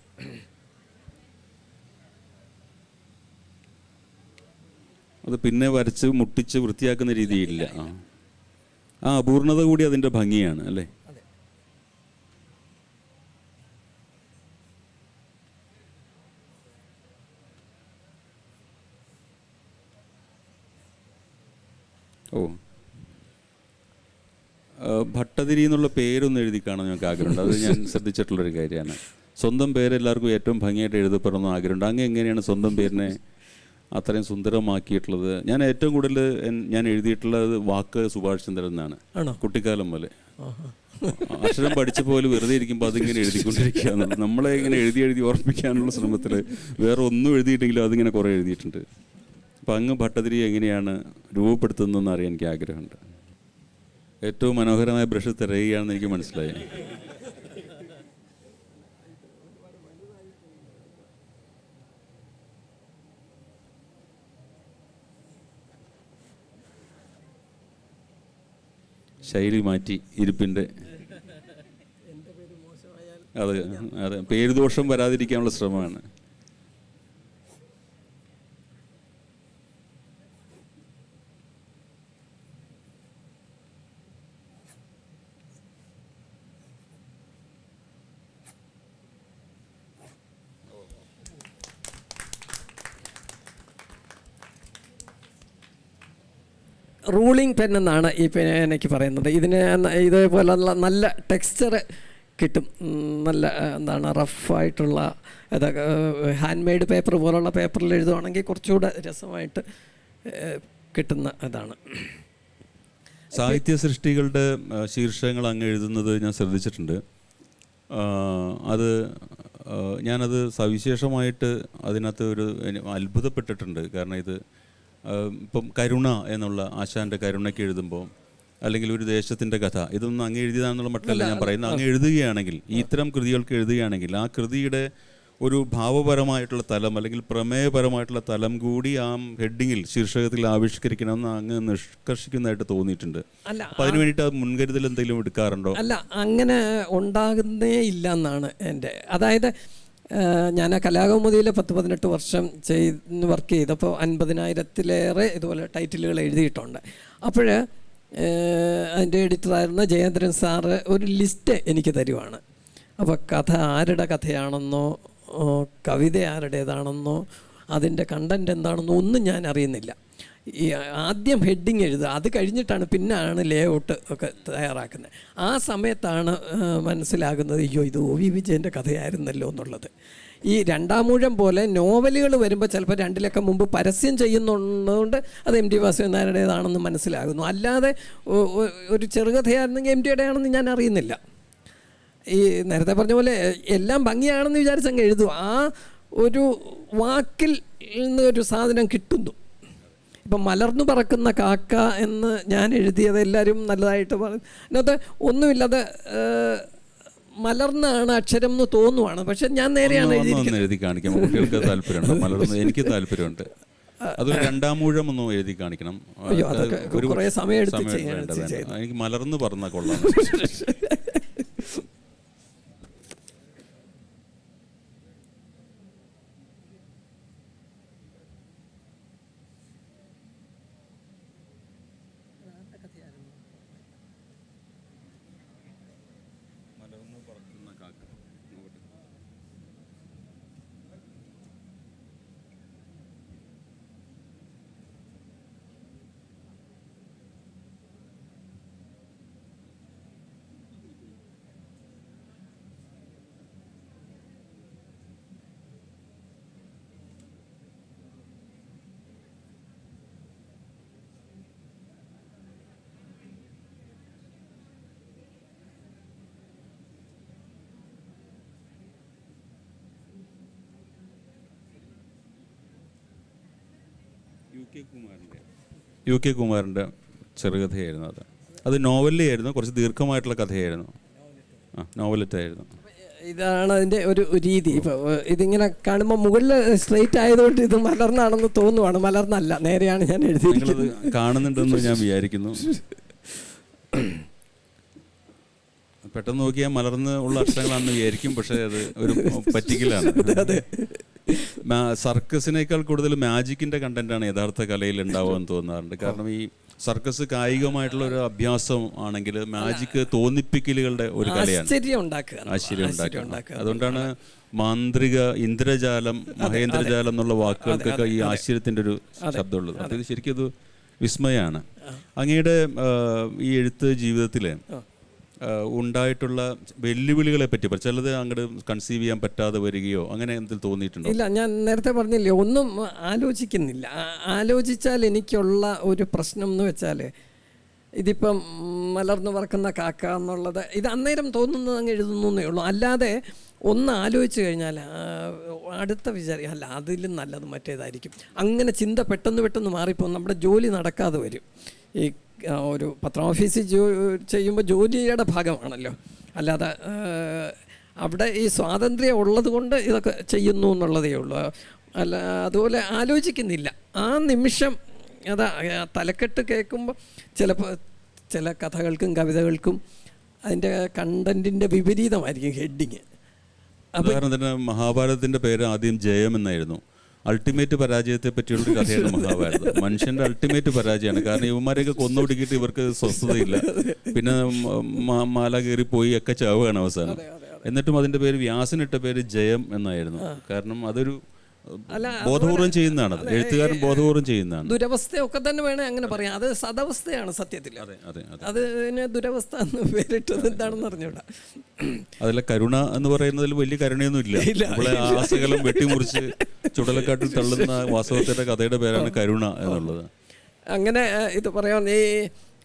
അത് പിന്നെ വരച്ച് മുട്ടിച്ച് വൃത്തിയാക്കുന്ന രീതിയില്ല ആ ആ അപൂർണത കൂടി അതിൻ്റെ ഭംഗിയാണ് അല്ലേ ഓ ആ, ഭട്ടതിരി എന്നുള്ള പേരൊന്ന് എഴുതി കാണാൻ ഞങ്ങൾക്ക് ആഗ്രഹമുണ്ട് അത് ഞാൻ ശ്രദ്ധിച്ചിട്ടുള്ളൊരു കാര്യമാണ് സ്വന്തം പേര് എല്ലാവർക്കും ഏറ്റവും ഭംഗിയായിട്ട് എഴുതപ്പെടണമെന്ന് ആഗ്രഹമുണ്ട് അങ്ങ് എങ്ങനെയാണ് സ്വന്തം പേരിനെ അത്രയും സുന്ദരമാക്കിയിട്ടുള്ളത് ഞാൻ ഏറ്റവും കൂടുതൽ എൻ- ഞാൻ എഴുതിയിട്ടുള്ളത് വാക്ക് സുഭാഷ് ചന്ദ്രൻ എന്നാണ് ആണോ കുട്ടിക്കാലം പോലെ ആഹാ. അക്ഷരം പഠിച്ച പോലെ വെറുതെ ഇരിക്കുമ്പോൾ അതിങ്ങനെ എഴുതിക്കൊണ്ടിരിക്കുക എന്നുള്ളത് നമ്മളെ ഇങ്ങനെ എഴുതി എഴുതി ഓർമ്മിക്കാനുള്ള ശ്രമത്തിൽ വേറെ ഒന്നും എഴുതിയിട്ടെങ്കിലും അതിങ്ങനെ കുറേ എഴുതിയിട്ടുണ്ട് അപ്പം അങ്ങ് ഭട്ടതിരി എങ്ങനെയാണ് രൂപപ്പെടുത്തുന്നതെന്ന് അറിയാൻ എനിക്ക് ആഗ്രഹമുണ്ട് ഏറ്റവും മനോഹരമായ ബ്രഷ് തിരയുകയാണെന്ന് എനിക്ക് മനസ്സിലായി ശൈലി മാറ്റി ഇരിപ്പിൻ്റെ അതെ അതെ പേരുദോഷം വരാതിരിക്കാനുള്ള ശ്രമമാണ് റൂളിംഗ് പെൻ എന്നാണ് ഈ പേനയ്ക്ക് പറയുന്നത് ഇതിന് ന- ഇതേപോലുള്ള നല്ല ടെക്സ്ചർ കിട്ടും ഉം, നല്ല ആ, എന്താണ് റഫായിട്ടുള്ള ഇതൊക്കെ ഹാൻഡ് മെയ്ഡ് പേപ്പർ പോലുള്ള പേപ്പറിൽ എഴുതുവാണെങ്കിൽ കുറച്ചുകൂടെ രസമായിട്ട് ഏ, കിട്ടുന്ന ഇതാണ് സാഹിത്യ സൃഷ്ടികളുടെ ആ, ശീർഷകങ്ങൾ അങ്ങ് എഴുതുന്നത് ഞാൻ ശ്രദ്ധിച്ചിട്ടുണ്ട് ആ, അത് ആ, ഞാനത് സവിശേഷമായിട്ട് അതിനകത്ത് ഒരു എനി- അത്ഭുതപ്പെട്ടിട്ടുണ്ട് കാരണം ഇത് ആ, ഇപ്പം കരുണ എന്നുള്ള ആശാന്റെ കരുണയ്ക്ക് എഴുതുമ്പോൾ അല്ലെങ്കിൽ ഒരു ദേശത്തിൻ്റെ കഥ ഇതൊന്നും അങ്ങ് എഴുതിയതാണെന്നുള്ള മട്ടല്ല ഞാൻ പറയുന്നത് അങ്ങ് എഴുതുകയാണെങ്കിൽ ഈ ഇത്തരം കൃതികൾക്ക് എഴുതുകയാണെങ്കിൽ ആ കൃതിയുടെ ഒരു ഭാവപരമായിട്ടുള്ള തലം അല്ലെങ്കിൽ പ്രമേയപരമായിട്ടുള്ള തലം കൂടി ആ ഹെഡിങ്ങിൽ ശീർഷകത്തിൽ ആവിഷ്കരിക്കണമെന്ന് അങ്ങ് നിഷ്കർഷിക്കുന്നതായിട്ട് തോന്നിയിട്ടുണ്ട് അല്ല അപ്പൊ അതിനു വേണ്ടിയിട്ട് അത് മുൻകരുതൽ എന്തെങ്കിലും എടുക്കാറുണ്ടോ അല്ല അങ്ങനെ ഉണ്ടാകുന്നേ ഇല്ല എന്നാണ് എൻ്റെ അതായത് ആ, ഞാൻ ആ കലാകൗമുദിയിൽ പത്ത് പതിനെട്ട് വർഷം ചെയ്ത് വർക്ക് ചെയ്തപ്പോൾ അൻപതിനായിരത്തിലേറെ ഇതുപോലെ ടൈറ്റിലുകൾ എഴുതിയിട്ടുണ്ട് അപ്പോൾ അതിൻ്റെ എഡിറ്ററായിരുന്ന ജയേന്ദ്രൻ സാറ് ഒരു ലിസ്റ്റ് എനിക്ക് തരുവാണ് അപ്പോൾ കഥ ആരുടെ കഥയാണെന്നോ ഓ, കവിത ആരുടേതാണെന്നോ അതിൻ്റെ കണ്ടൻറ് എന്താണെന്നോ ഒന്നും ഞാൻ അറിയുന്നില്ല ഈ ആദ്യം ഹെഡിങ് എഴുതുക അത് കഴിഞ്ഞിട്ടാണ് പിന്നാണ് ലേ ഔട്ട് ഒക്കെ തയ്യാറാക്കുന്നത് ആ സമയത്താണ് ആ, മനസ്സിലാകുന്നത് അയ്യോ ഇത് ഒ വി വിജയൻ്റെ കഥയായിരുന്നല്ലോ എന്നുള്ളത് ഈ രണ്ടാമൂഴം പോലെ നോവലുകൾ വരുമ്പോൾ ചിലപ്പോൾ രണ്ടിലൊക്കെ മുമ്പ് പരസ്യം ചെയ്യുന്നുള്ളതുകൊണ്ട് അത് എം ടി വാസുദേവൻ നായരുടേതാണെന്ന് മനസ്സിലാകുന്നു അല്ലാതെ ഒ- ഒ- ഒരു ചെറുകഥയായിരുന്നെങ്കിൽ എം ടിയുടെ ആണെന്ന് ഞാൻ അറിയുന്നില്ല ഈ നേരത്തെ പറഞ്ഞ പോലെ എല്ലാം ഭംഗിയാണെന്ന് വിചാരിച്ചങ്ങ് എഴുതും ആ ഒരു വാക്കിൽ നിന്ന് ഒരു സാധനം കിട്ടുന്നു ഇപ്പം മലർന്നു പറക്കുന്ന കാക്ക എന്ന് ഞാൻ എഴുതിയത് എല്ലാവരും നല്ലതായിട്ട് പറഞ്ഞു അതിനകത്ത് ഒന്നുമില്ലാതെ ഏഹ്, മലർന്നാണ് അക്ഷരം എന്ന് തോന്നുവാണ് പക്ഷെ ഞാൻ നേരെയാണ് ഒന്ന് ഒന്ന് എഴുതിയിരിക്കുന്നത് ഒന്ന് എഴുതി കാണിക്കാം കുട്ടികൾക്ക് താല്പര്യമുണ്ട് മലർന്ന് എനിക്ക് താല്പര്യമുണ്ട് അതൊരു രണ്ടാമൂഴം ഒന്ന് എഴുതി കാണിക്കണം അയ്യോ, അത് അതൊക്കെ ഒരു കുറേ സമയം എടുത്ത് സമയം ചെയ്യാൻ- വേണ്ട, വേണ്ട. ചെയ്യുന്നു. എനിക്ക് മലർന്ന് പറഞ്ഞ കൊള്ളാം മലർന്ന് പറക്കുന്ന കാക്ക നോക്കട്ടെ. യു കെ കുമാരൻ്റെ യു കെ കുമാരൻ്റെ ചെറുകഥയായിരുന്നു അത് അത് നോവലിലായിരുന്നു കുറച്ച് ദീർഘമായിട്ടുള്ള കഥയായിരുന്നു ആ നോവലറ്റായിരുന്നു ഇതാണ് അതിൻ്റെ ഒരു രീതി ഇപ്പോൾ ഇതിങ്ങനെ കാണുമ്പോൾ മുകളിൽ സ്ട്രെയിറ്റ് ആയതുകൊണ്ട് ഇത് മലർന്നാണെന്ന് തോന്നുവാണ് മലർന്നല്ല നേരെയാണ് ഞാൻ എഴുതിയിരിക്കുന്നത് നിങ്ങളത് കാണുന്നുണ്ടെന്ന് ഞാൻ വിചാരിക്കുന്നു പെട്ടെന്ന് നോക്കിയാൽ മലർന്ന് ഉള്ള അക്ഷരങ്ങളാണെന്ന് വിചാരിക്കും പക്ഷേ അത് ഒരു പറ്റിക്കലാണ് മാ- സർക്കസിനേക്കാൾ കൂടുതൽ മാജിക്കിന്റെ കണ്ടന്റാണ് യഥാർത്ഥ കലയിൽ ഉണ്ടാവുക എന്ന് തോന്നാറുണ്ട് കാരണം ഈ സർക്കസ് കായികമായിട്ടുള്ള ഒരു അഭ്യാസം ആണെങ്കിൽ മാജിക് തോന്നിപ്പിക്കലുകളുടെ ഒരു കലയാണ് ആശ്ചര്യം ഉണ്ടാക്കുക ആശ്ചര്യം ഉണ്ടാക്കുക അതുകൊണ്ടാണ് മാന്ത്രിക ഇന്ദ്രജാലം മഹേന്ദ്രജാലം എന്നുള്ള വാക്കുകൾക്കൊക്കെ ഈ ആശ്ചര്യത്തിന്റെ ഒരു ശബ്ദമുള്ളത് അത് ഇത് ശരിക്കും അത് വിസ്മയാണ് അങ്ങയുടെ ആ, ഈ എഴുത്ത് ജീവിതത്തില് ആ, ഉണ്ടായിട്ടുള്ള വെല്ലുവിളികളെ പറ്റി പറ- ചിലത് അങ്ങോട്ട് കൺസീവ് ചെയ്യാൻ പറ്റാതെ വരികയോ അങ്ങനെ എന്തെങ്കിലും തോന്നിയിട്ടുണ്ടോ ഇല്ല ഞാൻ നേരത്തെ പറഞ്ഞില്ലേ ഒന്നും ആലോചിക്കുന്നില്ല ആ- ആലോചിച്ചാൽ എനിക്കുള്ള ഒരു പ്രശ്നം എന്ന് വെച്ചാൽ ഇതിപ്പം മലർന്നു പറക്കുന്ന കാക്ക എന്നുള്ളത് ഇത് അന്നേരം തോന്നുന്നത് അങ്ങ് എഴുതുന്നേ ഉള്ളൂ അല്ലാതെ ഒന്ന് ആലോചിച്ച് കഴിഞ്ഞാൽ ആ, അടുത്ത വിചാരം അല്ല അതിലും നല്ലത് മറ്റേതായിരിക്കും അങ്ങനെ ചിന്ത പെട്ടെന്ന് പെട്ടെന്ന് മാറിപ്പോകും നമ്മുടെ ജോലി നടക്കാതെ വരും ഈ ആ, ഒരു പത്രം ഓഫീസിൽ ജോ ചെയ്യുമ്പോൾ ജോലിയുടെ ഭാഗമാണല്ലോ അല്ലാതെ ആ, അവിടെ ഈ സ്വാതന്ത്ര്യം ഉള്ളത് കൊണ്ട് ഇതൊക്കെ ചെയ്യുന്നു എന്നുള്ളതേ ഉള്ളൂ അല്ല അതുപോലെ ആലോചിക്കുന്നില്ല ആ നിമിഷം അതാ ആ തലക്കെട്ട് കേൾക്കുമ്പോൾ ചിലപ്പോൾ ചില കഥകൾക്കും കവിതകൾക്കും അതിൻ്റെ കണ്ടൻറ്റിൻ്റെ വിപരീതമായിരിക്കും ഹെഡിങ് ഉദാഹരണത്തിന് മഹാഭാരതത്തിന്റെ പേര് ആദ്യം ജയം എന്നായിരുന്നു അൾട്ടിമേറ്റ് പരാജയത്തെ പറ്റിയുള്ള ഒരു കഥയാണ് മഹാഭാരതം മനുഷ്യന്റെ അൾട്ടിമേറ്റ് പരാജയമാണ് കാരണം ഇവന്മാരെയൊക്കെ കൊന്നൊടുക്കിയിട്ട് ഇവർക്ക് സ്വസ്ഥതയില്ല പിന്നെ മ- മ- മാല കയറി പോയി ഒക്കെ ചാവുകയാണ് അവസാനം എന്നിട്ടും അതിന്റെ പേര് വ്യാസനിട്ട പേര് ജയം എന്നായിരുന്നു കാരണം അതൊരു അല്ല, ബോധപൂർവം ചെയ്യുന്നതാണ് അത്. എഴുത്തുകാരൻ ബോധപൂർവം ചെയ്യുന്നതാണ് ദുരവസ്ഥയൊക്കെ തന്നെ വേണേൽ അങ്ങനെ പറയാം അത് സദവസ്ഥയാണ് സത്യത്തിൽ അതെ അതെ അതെ അതിന് ദുരവസ്ഥ എന്ന് പേരിട്ടത് എന്താണെന്ന് അറിഞ്ഞൂടാ അതിലെ കരുണ എന്ന് പറയുന്നതിൽ വലിയ കരുണയൊന്നും ഇല്ല ഇല്ല. നമ്മളെ ആസകലം വെട്ടിമുറിച്ച് ചുടലക്കാട്ടിൽ തള്ളുന്ന വാസവത്തിന്റെ കഥയുടെ പേരാണ് കരുണ എന്നുള്ളത് അങ്ങനെ ഏഹ്, ഇത് പറയാൻ ഈ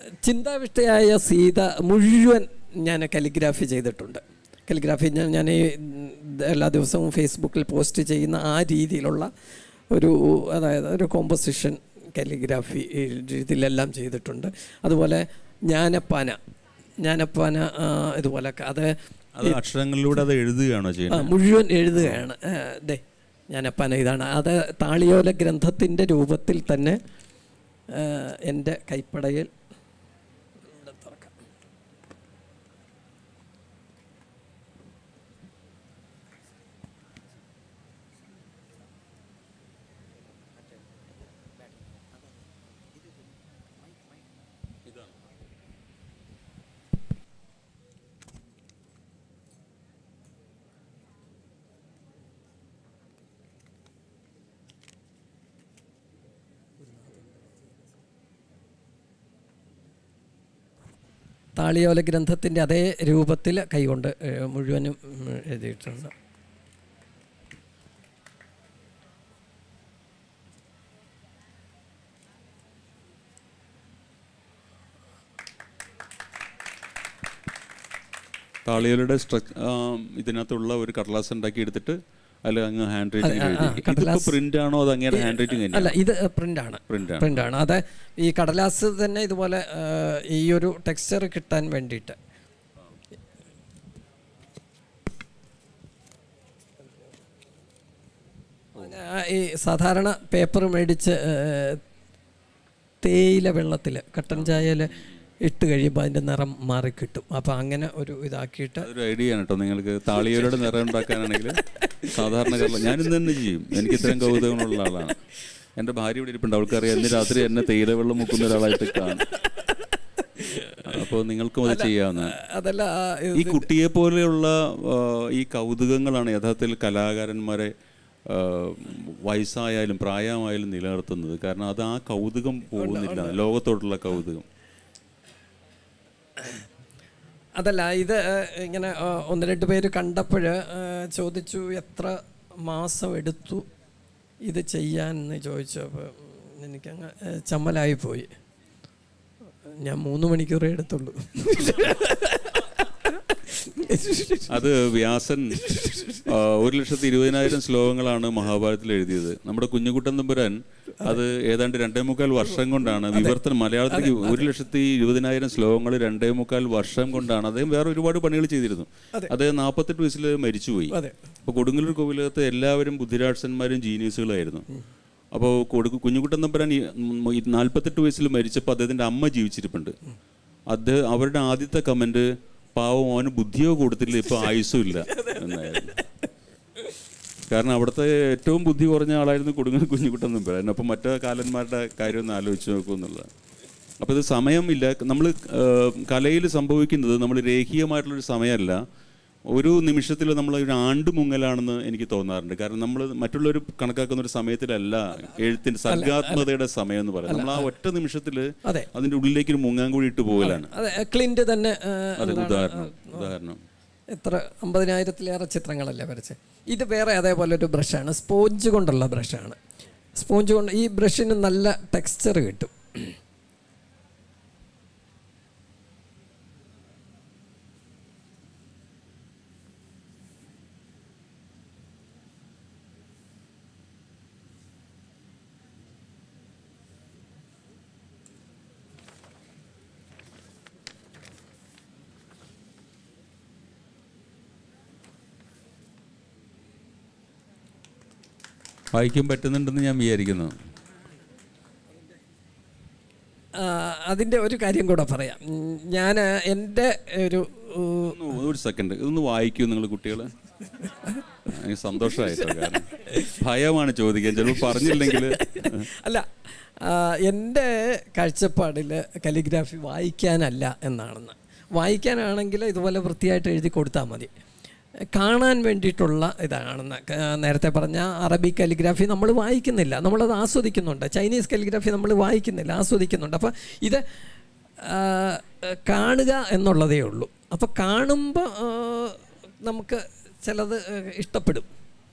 ചിന്താവിഷ്ടയായ സീത മുഴുവൻ ഞാൻ കലിഗ്രാഫി ചെയ്തിട്ടുണ്ട് കലിഗ്രാഫി ഞാൻ ഞാൻ ഈ എല്ലാ ദിവസവും ഫേസ്ബുക്കിൽ പോസ്റ്റ് ചെയ്യുന്ന ആ രീതിയിലുള്ള ഒരു അതായത് ഒരു കോമ്പോസിഷൻ കാലിഗ്രാഫി ഇതിലെല്ലാം ചെയ്തിട്ടുണ്ട് അതുപോലെ ജ്ഞാനപ്പാന ജ്ഞാനപ്പാന ആ, ഇതുപോലെ അത് അത് അക്ഷരങ്ങളിലൂടെ അത് എഴുതുകയാണോ ആ, ചെയ്യുന്നത് മുഴുവൻ എഴുതുകയാണ് ആ, ദേ ജ്ഞാനപ്പാന ഇതാണ് അത് താളിയോല ഗ്രന്ഥത്തിൻ്റെ രൂപത്തിൽ തന്നെ ആ, എൻ്റെ കൈപ്പടയിൽ ഇവിടെ തുറക്കാം. താളിയോല ഗ്രന്ഥത്തിൻ്റെ അതേ രൂപത്തിൽ കൈകൊണ്ട് ഏ, മുഴുവനും ഉം, എഴുതിയിട്ടുണ്ട് താളികളുടെ സ്ട്രക് ഇതിനകത്തുള്ള ഒരു കടലാസ് ഉണ്ടാക്കി എടുത്തിട്ട് അതിൽ അങ്ങ് ഹാൻഡ് റൈറ്റിംഗ് ആ, ആ, എഴുതി ഇതിപ്പോ കടലാസ്. പ്രിന്റ് ആണോ അത് അങ്ങേരെ ഹാൻഡ് റൈറ്റിംഗ് അല്ല തന്നെയാണ് ഇത് പ്രിൻ്റാണ് പ്രിന്റ് ആണ് പ്രിൻ്റാണ് അത് ഈ കടലാസ് തന്നെ ഇതുപോലെ ആ, ഈ ഒരു ടെക്സ്ചർ കിട്ടാൻ വേണ്ടിയിട്ട് ആ, ഈ സാധാരണ പേപ്പർ മേടിച്ച് ആ, തേയില വെള്ളത്തിൽ കട്ടൻ ചായയിൽ ഇട്ട് കഴിയുമ്പോൾ അതിൻ്റെ നിറം മാറി കിട്ടും അപ്പോൾ അങ്ങനെ ഒരു ഇതാക്കിയിട്ട് അതൊരു ഐഡിയ ആണ് കേട്ടോ നിങ്ങൾക്ക് താളിയോരുടെ നിറം ഉണ്ടാക്കാനാണെങ്കിൽ സാധാരണ കടല ഞാൻ ഇന്ന് തന്നെ ചെയ്യും എനിക്ക് ഇത്രയും കൗതുകങ്ങളുള്ള ആളാണ് എൻ്റെ ഭാര്യ ഇവിടെ ഇരിപ്പുണ്ട് അവൾക്കറിയാം ഇന്ന് രാത്രി എന്നെ തേയില വെള്ളം മുക്കുന്ന ഒരാളായിട്ട് കാണും അപ്പോൾ നിങ്ങൾക്കും അത് ചെയ്യാവുന്ന അതല്ല ആ, ഇത് ഈ കുട്ടിയെ പോലെയുള്ള ആ, ഈ കൗതുകങ്ങളാണ് യഥാർത്ഥത്തിൽ കലാകാരന്മാരെ ആ, വയസ്സായാലും പ്രായമായാലും നിലനിർത്തുന്നത് കാരണം അത് ആ കൗതുകം പോകുന്നില്ല ലോകത്തോടുള്ള കൗതുകം അതല്ല ഇത് ഏഹ്, ഇങ്ങനെ ആ, ഒന്ന് രണ്ട് പേര് കണ്ടപ്പോൾ ചോദിച്ചു എത്ര മാസം എടുത്തു ഇത് ചെയ്യാൻ എന്ന് ചോദിച്ചു അപ്പോൾ എനിക്കങ്ങ് ഏഹ്, ചമ്മലായി പോയി ഞാൻ മൂന്ന് മണിക്കൂറേ എടുത്തുള്ളൂ അത് വ്യാസൻ ആ, ഒരു ലക്ഷത്തി ഇരുപതിനായിരം ശ്ലോകങ്ങളാണ് മഹാഭാരതത്തിൽ എഴുതിയത് നമ്മുടെ കുഞ്ഞുകുട്ടൻ തമ്പുരാൻ അത് ഏതാണ്ട് രണ്ടേ മുക്കാൽ വർഷം കൊണ്ടാണ് വിവർത്തനം മലയാളത്തിലേക്ക് ഒരു ലക്ഷത്തി ഇരുപതിനായിരം ശ്ലോകങ്ങൾ രണ്ടേ മുക്കാൽ വർഷം കൊണ്ടാണ് അദ്ദേഹം വേറെ ഒരുപാട് പണികൾ ചെയ്തിരുന്നു അദ്ദേഹം നാൽപ്പത്തെട്ട് വയസ്സിൽ മരിച്ചുപോയി അതെ അപ്പോൾ കൊടുങ്ങല്ലൂർ കോവിലകത്ത് എല്ലാവരും ബുദ്ധിരാക്ഷന്മാരും ജീനിയസുകളായിരുന്നു അപ്പോൾ കൊടുക്കു കുഞ്ഞുകുട്ടൻ തമ്പുരാൻ ഈ ഉം ഈ നാൽപ്പത്തെട്ട് വയസ്സിൽ മരിച്ചപ്പോൾ അദ്ദേഹത്തിൻ്റെ അമ്മ ജീവിച്ചിരിപ്പുണ്ട് അദ്ദേഹം അവരുടെ ആദ്യത്തെ കമൻറ്റ് പാവം അവന് ബുദ്ധിയോ കൊടുത്തില്ല ഇപ്പോൾ ആയുസ്സും ഇല്ല എന്നായിരുന്നു കാരണം അവിടുത്തെ ഏറ്റവും ബുദ്ധി കുറഞ്ഞ ആളായിരുന്നു കൊടുങ്ങൽ കുഞ്ഞുകുട്ടൻ തമ്പുരാൻ അപ്പം മറ്റു കാലന്മാരുടെ കാര്യം ഒന്ന് ആലോചിച്ച് നോക്കൂ എന്നുള്ളത് അപ്പോൾ ഇത് സമയമില്ല നമ്മൾ കലയിൽ സംഭവിക്കുന്നത് നമ്മൾ രേഖീയമായിട്ടുള്ളൊരു സമയമല്ല ഒരു നിമിഷത്തിൽ നമ്മൾ ഒരു ആണ്ട് മുങ്ങലാണെന്ന് എനിക്ക് തോന്നാറുണ്ട് കാരണം നമ്മൾ മറ്റുള്ളവർ കണക്കാക്കുന്ന ഒരു സമയത്തിലല്ല എഴുത്തിൻ്റെ സർഗാത്മകതയുടെ സമയം എന്ന് പറയുന്നത് നമ്മൾ ആ ഒറ്റ നിമിഷത്തിൽ അതെ അതിൻ്റെ ഉള്ളിലേക്ക് ഒരു മുങ്ങാൻ കൂടി ഇട്ട് പോകലാണ് അതെ ക്ലിൻ്റ് തന്നെ ഏഹ്, അതെ എന്താണ്, ഉദാഹരണം ഉദാഹരണം എത്ര അമ്പതിനായിരത്തിലേറെ ചിത്രങ്ങളല്ലേ വരച്ചത് ഇത് വേറെ അതേപോലെ ഒരു ബ്രഷാണ് സ്പോഞ്ച് കൊണ്ടുള്ള ബ്രഷാണ് സ്പോഞ്ച് കൊണ്ട് ഈ ബ്രഷിന് നല്ല ടെക്സ്ചർ കിട്ടും വായിക്കാൻ പറ്റുന്നുണ്ടെന്ന് ഞാൻ വിചാരിക്കുന്നു ആ, അതിൻ്റെ ഒരു കാര്യം കൂടെ പറയാം ഞാൻ എൻ്റെ ഒരു ഉം, ഒന്ന് ഒരു സെക്കൻഡ് ഇതൊന്ന് വായിക്കൂ നിങ്ങൾ കുട്ടികൾ എനിക്ക് സന്തോഷമായിട്ടോ കാരണം ഭയമാണ് ചോദിക്കാൻ ചിലപ്പോൾ പറഞ്ഞില്ലെങ്കിൽ അല്ല ആ, എൻ്റെ കാഴ്ചപ്പാടിൽ കലിഗ്രാഫി വായിക്കാനല്ല എന്നാണെന്ന് വായിക്കാനാണെങ്കിൽ ഇതുപോലെ വൃത്തിയായിട്ട് എഴുതി കൊടുത്താൽ മതി കാണാൻ വേണ്ടിയിട്ടുള്ള ഇതാണെന്ന് ക- നേരത്തെ പറഞ്ഞ അറബി കലിഗ്രാഫി നമ്മൾ വായിക്കുന്നില്ല നമ്മളത് ആസ്വദിക്കുന്നുണ്ട് ചൈനീസ് കലിഗ്രാഫി നമ്മൾ വായിക്കുന്നില്ല ആസ്വദിക്കുന്നുണ്ട് അപ്പോൾ ഇത് ആ, കാണുക എന്നുള്ളതേ ഉള്ളൂ അപ്പോൾ കാണുമ്പോൾ നമുക്ക് ചിലത് ഇഷ്ടപ്പെടും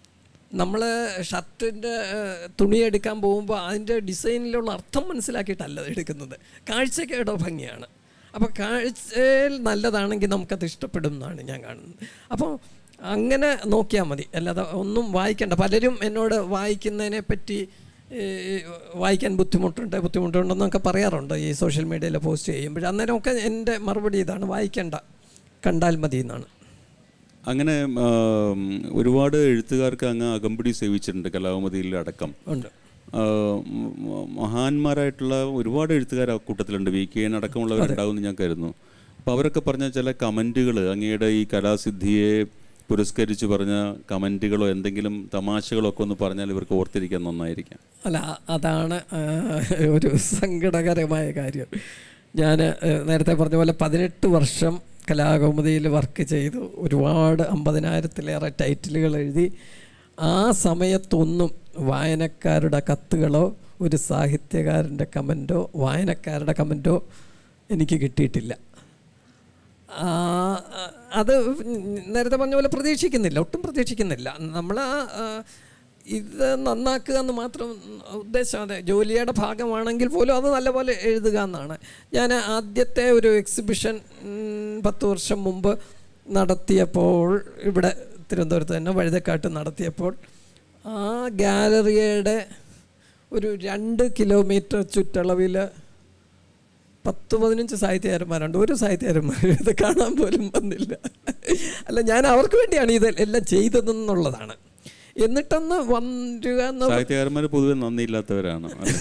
നമ്മൾ ഷർട്ടിൻ്റെ തുണി എടുക്കാൻ പോകുമ്പോൾ അതിൻ്റെ ഡിസൈനിലുള്ള അർത്ഥം മനസ്സിലാക്കിയിട്ടല്ല അത് എടുക്കുന്നത് കാഴ്ചക്കേടോ ഭംഗിയാണ് അപ്പോൾ കാഴ്ചയിൽ നല്ലതാണെങ്കിൽ നമുക്കത് ഇഷ്ടപ്പെടും എന്നാണ് ഞാൻ കാണുന്നത് അപ്പോൾ അങ്ങനെ നോക്കിയാൽ മതി അല്ലാതെ ഒന്നും വായിക്കണ്ട പലരും എന്നോട് വായിക്കുന്നതിനെ പറ്റി ഈ വായിക്കാൻ ബുദ്ധിമുട്ടുണ്ട് ബുദ്ധിമുട്ടുണ്ടെന്നൊക്കെ പറയാറുണ്ട് ഈ സോഷ്യൽ മീഡിയയിൽ പോസ്റ്റ് ചെയ്യുമ്പോൾ അന്നേരമൊക്കെ എൻ്റെ മറുപടി ഇതാണ് വായിക്കണ്ട കണ്ടാൽ മതി എന്നാണ് അങ്ങനെ ആം, ഒരുപാട് എഴുത്തുകാർക്ക് അങ്ങ് അകമ്പടി സേവിച്ചിട്ടുണ്ട് കലാമതിയിൽ അടക്കം ഉണ്ട് ആ, മ- മഹാന്മാരായിട്ടുള്ള ഒരുപാട് എഴുത്തുകാർ ആ കൂട്ടത്തിലുണ്ട് വി കെ എൻ അടക്കമുള്ളവരുണ്ടാവും എന്ന് ഞാൻ കരുതുന്നു അപ്പോൾ അവരൊക്കെ പറഞ്ഞ ചില കമൻറ്റുകൾ അങ്ങയുടെ ഈ കലാസിദ്ധിയെ പുരസ്കരിച്ച് പറഞ്ഞ കമൻറ്റുകളോ എന്തെങ്കിലും തമാശകളോ ഒക്കെ ഒന്ന് പറഞ്ഞാൽ ഇവർക്ക് ഓർത്തിരിക്കാൻ നന്നായിരിക്കാം അല്ല അതാണ് ആ, ഒരു സങ്കടകരമായ കാര്യം ഞാൻ നേരത്തെ പറഞ്ഞ പോലെ പതിനെട്ട് വർഷം കലാകൗമുദിയിൽ വർക്ക് ചെയ്തു ഒരുപാട് അമ്പതിനായിരത്തിലേറെ ടൈറ്റിലുകൾ എഴുതി ആ സമയത്തൊന്നും വായനക്കാരുടെ കത്തുകളോ ഒരു സാഹിത്യകാരൻ്റെ കമൻറ്റോ വായനക്കാരുടെ കമൻറ്റോ എനിക്ക് കിട്ടിയിട്ടില്ല ആ, അത് നേരത്തെ പറഞ്ഞ പോലെ പ്രതീക്ഷിക്കുന്നില്ല ഒട്ടും പ്രതീക്ഷിക്കുന്നില്ല നമ്മൾ ഇത് നന്നാക്കുക എന്ന് മാത്രം ഉദ്ദേശം അതെ ജോലിയുടെ ഭാഗമാണെങ്കിൽ പോലും അത് നല്ലപോലെ എഴുതുക എന്നാണ് ഞാൻ ആദ്യത്തെ ഒരു എക്സിബിഷൻ ഉം, പത്ത് വർഷം മുമ്പ് നടത്തിയപ്പോൾ ഇവിടെ തിരുവനന്തപുരത്ത് തന്നെ വഴുതക്കാട്ട് നടത്തിയപ്പോൾ ആ ഗാലറിയുടെ ഒരു രണ്ട് കിലോമീറ്റർ ചുറ്റളവിൽ പത്ത് പതിനഞ്ച് സാഹിത്യകാരന്മാരുണ്ട് ഒരു സാഹിത്യകാരന്മാർ ഇത് കാണാൻ പോലും വന്നില്ല അല്ല ഞാൻ അവർക്ക് വേണ്ടിയാണ് ഇത് എല്ലാം ചെയ്തതെന്നുള്ളതാണ് എന്നിട്ടൊന്ന് വരിക എന്ന് സാഹിത്യകാരന്മാർ പൊതുവെ നന്ദിയില്ലാത്തവരാണ് അല്ലേ?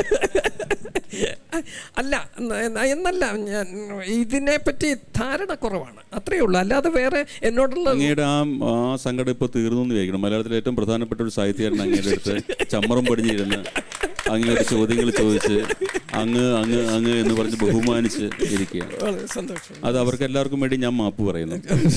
അല്ല എന്ന- എന്നല്ല ഞാൻ ഇതിനെ പറ്റി ധാരണ കുറവാണ് അത്രയേ ഉള്ളൂ അല്ലാതെ വേറെ എന്നോടുള്ള അങ്ങയുടെ ആ ആ സങ്കടം ഇപ്പോൾ തീർന്നു എന്ന് വിചാരിക്കണം മലയാളത്തിലെ ഏറ്റവും പ്രധാനപ്പെട്ട ഒരു സാഹിത്യകാരൻ അങ്ങയുടെ അടുത്ത് ചമ്മറം പടിഞ്ഞിരുന്ന് അങ്ങയുടെ ചോദ്യങ്ങൾ ചോദിച്ച് അങ്ങ് അങ്ങ് അങ്ങ് എന്ന് പറഞ്ഞ് ബഹുമാനിച്ച് ഇരിക്കുകയാണ് വളരെ സന്തോഷം അത് അവർക്ക് എല്ലാവർക്കും വേണ്ടി ഞാൻ മാപ്പ് പറയുന്നു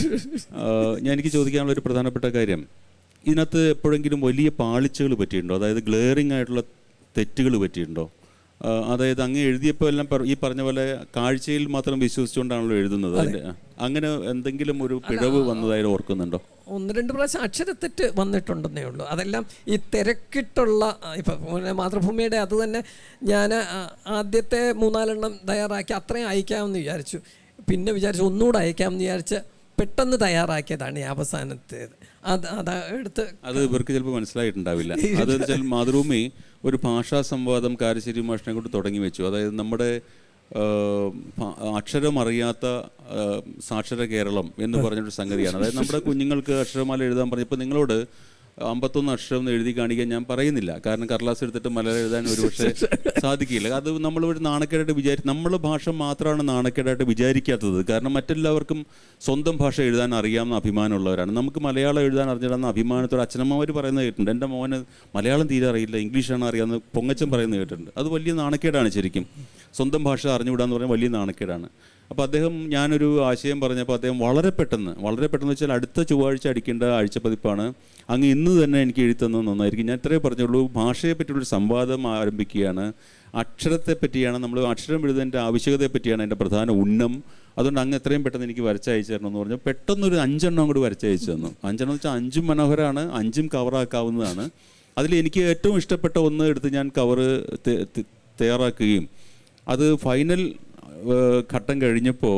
ആ, ഞാൻ എനിക്ക് ചോദിക്കാനുള്ള ഒരു പ്രധാനപ്പെട്ട കാര്യം ഇതിനകത്ത് എപ്പോഴെങ്കിലും വലിയ പാളിച്ചകൾ പറ്റിയിട്ടുണ്ടോ അതായത് ഗ്ലെയറിംഗ് ആയിട്ടുള്ള തെറ്റുകൾ പറ്റിയിട്ടുണ്ടോ ആ, അതായത് അങ്ങ് എഴുതിയപ്പോൾ എല്ലാം പറ- ഈ പറഞ്ഞ പോലെ കാഴ്ചയിൽ മാത്രം വിശ്വസിച്ചുകൊണ്ടാണല്ലോ എഴുതുന്നത് അതിന്റെ അങ്ങനെ എന്തെങ്കിലും ഒരു പിഴവ് വന്നതായിട്ട് ഓർക്കുന്നുണ്ടോ ഒന്ന് രണ്ട് പ്രാവശ്യം അക്ഷരത്തെറ്റ് വന്നിട്ടുണ്ടെന്നേ ഉള്ളൂ അതെല്ലാം ഈ തിരക്കിട്ടുള്ള ഇപ്പം മാതൃഭൂമിയുടെ അത് തന്നെ ഞാൻ ആദ്യത്തെ മൂന്നാലെണ്ണം തയ്യാറാക്കി അത്രയും അയക്കാമെന്ന് വിചാരിച്ചു പിന്നെ വിചാരിച്ചു ഒന്നുകൂടെ അയക്കാമെന്ന് വിചാരിച്ച് പെട്ടെന്ന് തയ്യാറാക്കിയതാണ് ഈ അവസാനത്തേത് അത് അത് എടുത്ത് അത് ഇവർക്ക് ചിലപ്പോൾ മനസ്സിലായിട്ടുണ്ടാവില്ല അത് വെച്ചാൽ മാതൃഭൂമി ഒരു ഭാഷാ സംവാദം കാരശ്ശേരി മാഷിനെ കൊണ്ട് തുടങ്ങി വെച്ചു അതായത് നമ്മുടെ ആ, ഭ- അക്ഷരം അറിയാത്ത ആ, സാക്ഷര കേരളം എന്ന് പറഞ്ഞൊരു സംഗതിയാണ് അതായത് നമ്മുടെ കുഞ്ഞുങ്ങൾക്ക് അക്ഷരമാല എഴുതാൻ പറഞ്ഞപ്പോൾ നിങ്ങളോട് അമ്പത്തൊന്ന് അക്ഷരം എന്ന് എഴുതി കാണിക്കാൻ ഞാൻ പറയുന്നില്ല കാരണം കടലാസ് എടുത്തിട്ട് മലയാളം എഴുതാൻ ഒരുപക്ഷെ സാധിക്കില്ല അത് നമ്മൾ ഒരു നാണക്കേടായിട്ട് വിചാരി നമ്മളെ ഭാഷ മാത്രമാണ് നാണക്കേടായിട്ട് വിചാരിക്കാത്തത് കാരണം മറ്റെല്ലാവർക്കും സ്വന്തം ഭാഷ എഴുതാൻ അറിയാവുന്ന അഭിമാനമുള്ളവരാണ് നമുക്ക് മലയാളം എഴുതാൻ അറിഞ്ഞിടാന്ന അഭിമാനത്തോടെ അച്ഛനമ്മമാർ പറയുന്നത് കേട്ടിട്ടുണ്ട് എൻ്റെ മോന് മലയാളം തീരെ അറിയില്ല ഇംഗ്ലീഷാണ് അറിയാവുന്ന പൊങ്ങച്ചൻ പറയുന്നത് കേട്ടിട്ടുണ്ട് അത് വലിയ നാണക്കേടാണ് ശരിക്കും സ്വന്തം ഭാഷ അറിഞ്ഞുകൂടാന്ന് പറഞ്ഞാൽ വലിയ നാണക്കേടാണ് അപ്പോൾ അദ്ദേഹം ഞാനൊരു ആശയം പറഞ്ഞപ്പോൾ അദ്ദേഹം വളരെ പെട്ടെന്ന് വളരെ പെട്ടെന്ന് വെച്ചാൽ അടുത്ത ചൊവ്വാഴ്ച അടിക്കേണ്ട ആഴ്ചപ്പതിപ്പാണ് അങ്ങ് ഇന്ന് തന്നെ എനിക്ക് എഴുതി തന്നത് നന്നായിരിക്കും ഞാൻ ഇത്രേ പറഞ്ഞുള്ളൂ ഭാഷയെ പറ്റിയുള്ളൊരു സംവാദം ആരംഭിക്കുകയാണ് അക്ഷരത്തെ പറ്റിയാണ് നമ്മൾ അക്ഷരം എഴുതുന്നതിൻ്റെ ആവശ്യകതയെ പറ്റിയാണ് എൻ്റെ പ്രധാന ഉന്നം അതുകൊണ്ട് അങ്ങ് എത്രയും പെട്ടെന്ന് എനിക്ക് വരച്ചയച്ചു തരണം എന്ന് പറഞ്ഞു പെട്ടെന്നൊരു അഞ്ചെണ്ണം കൂടി വരച്ചയച്ചു തന്നു അഞ്ചെണ്ണം എന്ന് വെച്ചാൽ അഞ്ചും മനോഹരമാണ് അഞ്ചും കവറാക്കാവുന്നതാണ് അതിൽ എനിക്ക് ഏറ്റവും ഇഷ്ടപ്പെട്ട ഒന്ന് എടുത്ത് ഞാൻ കവറ് തയ്യാറാക്കുകയും അത് ഫൈനൽ ഏഹ്, ഘട്ടം കഴിഞ്ഞപ്പോൾ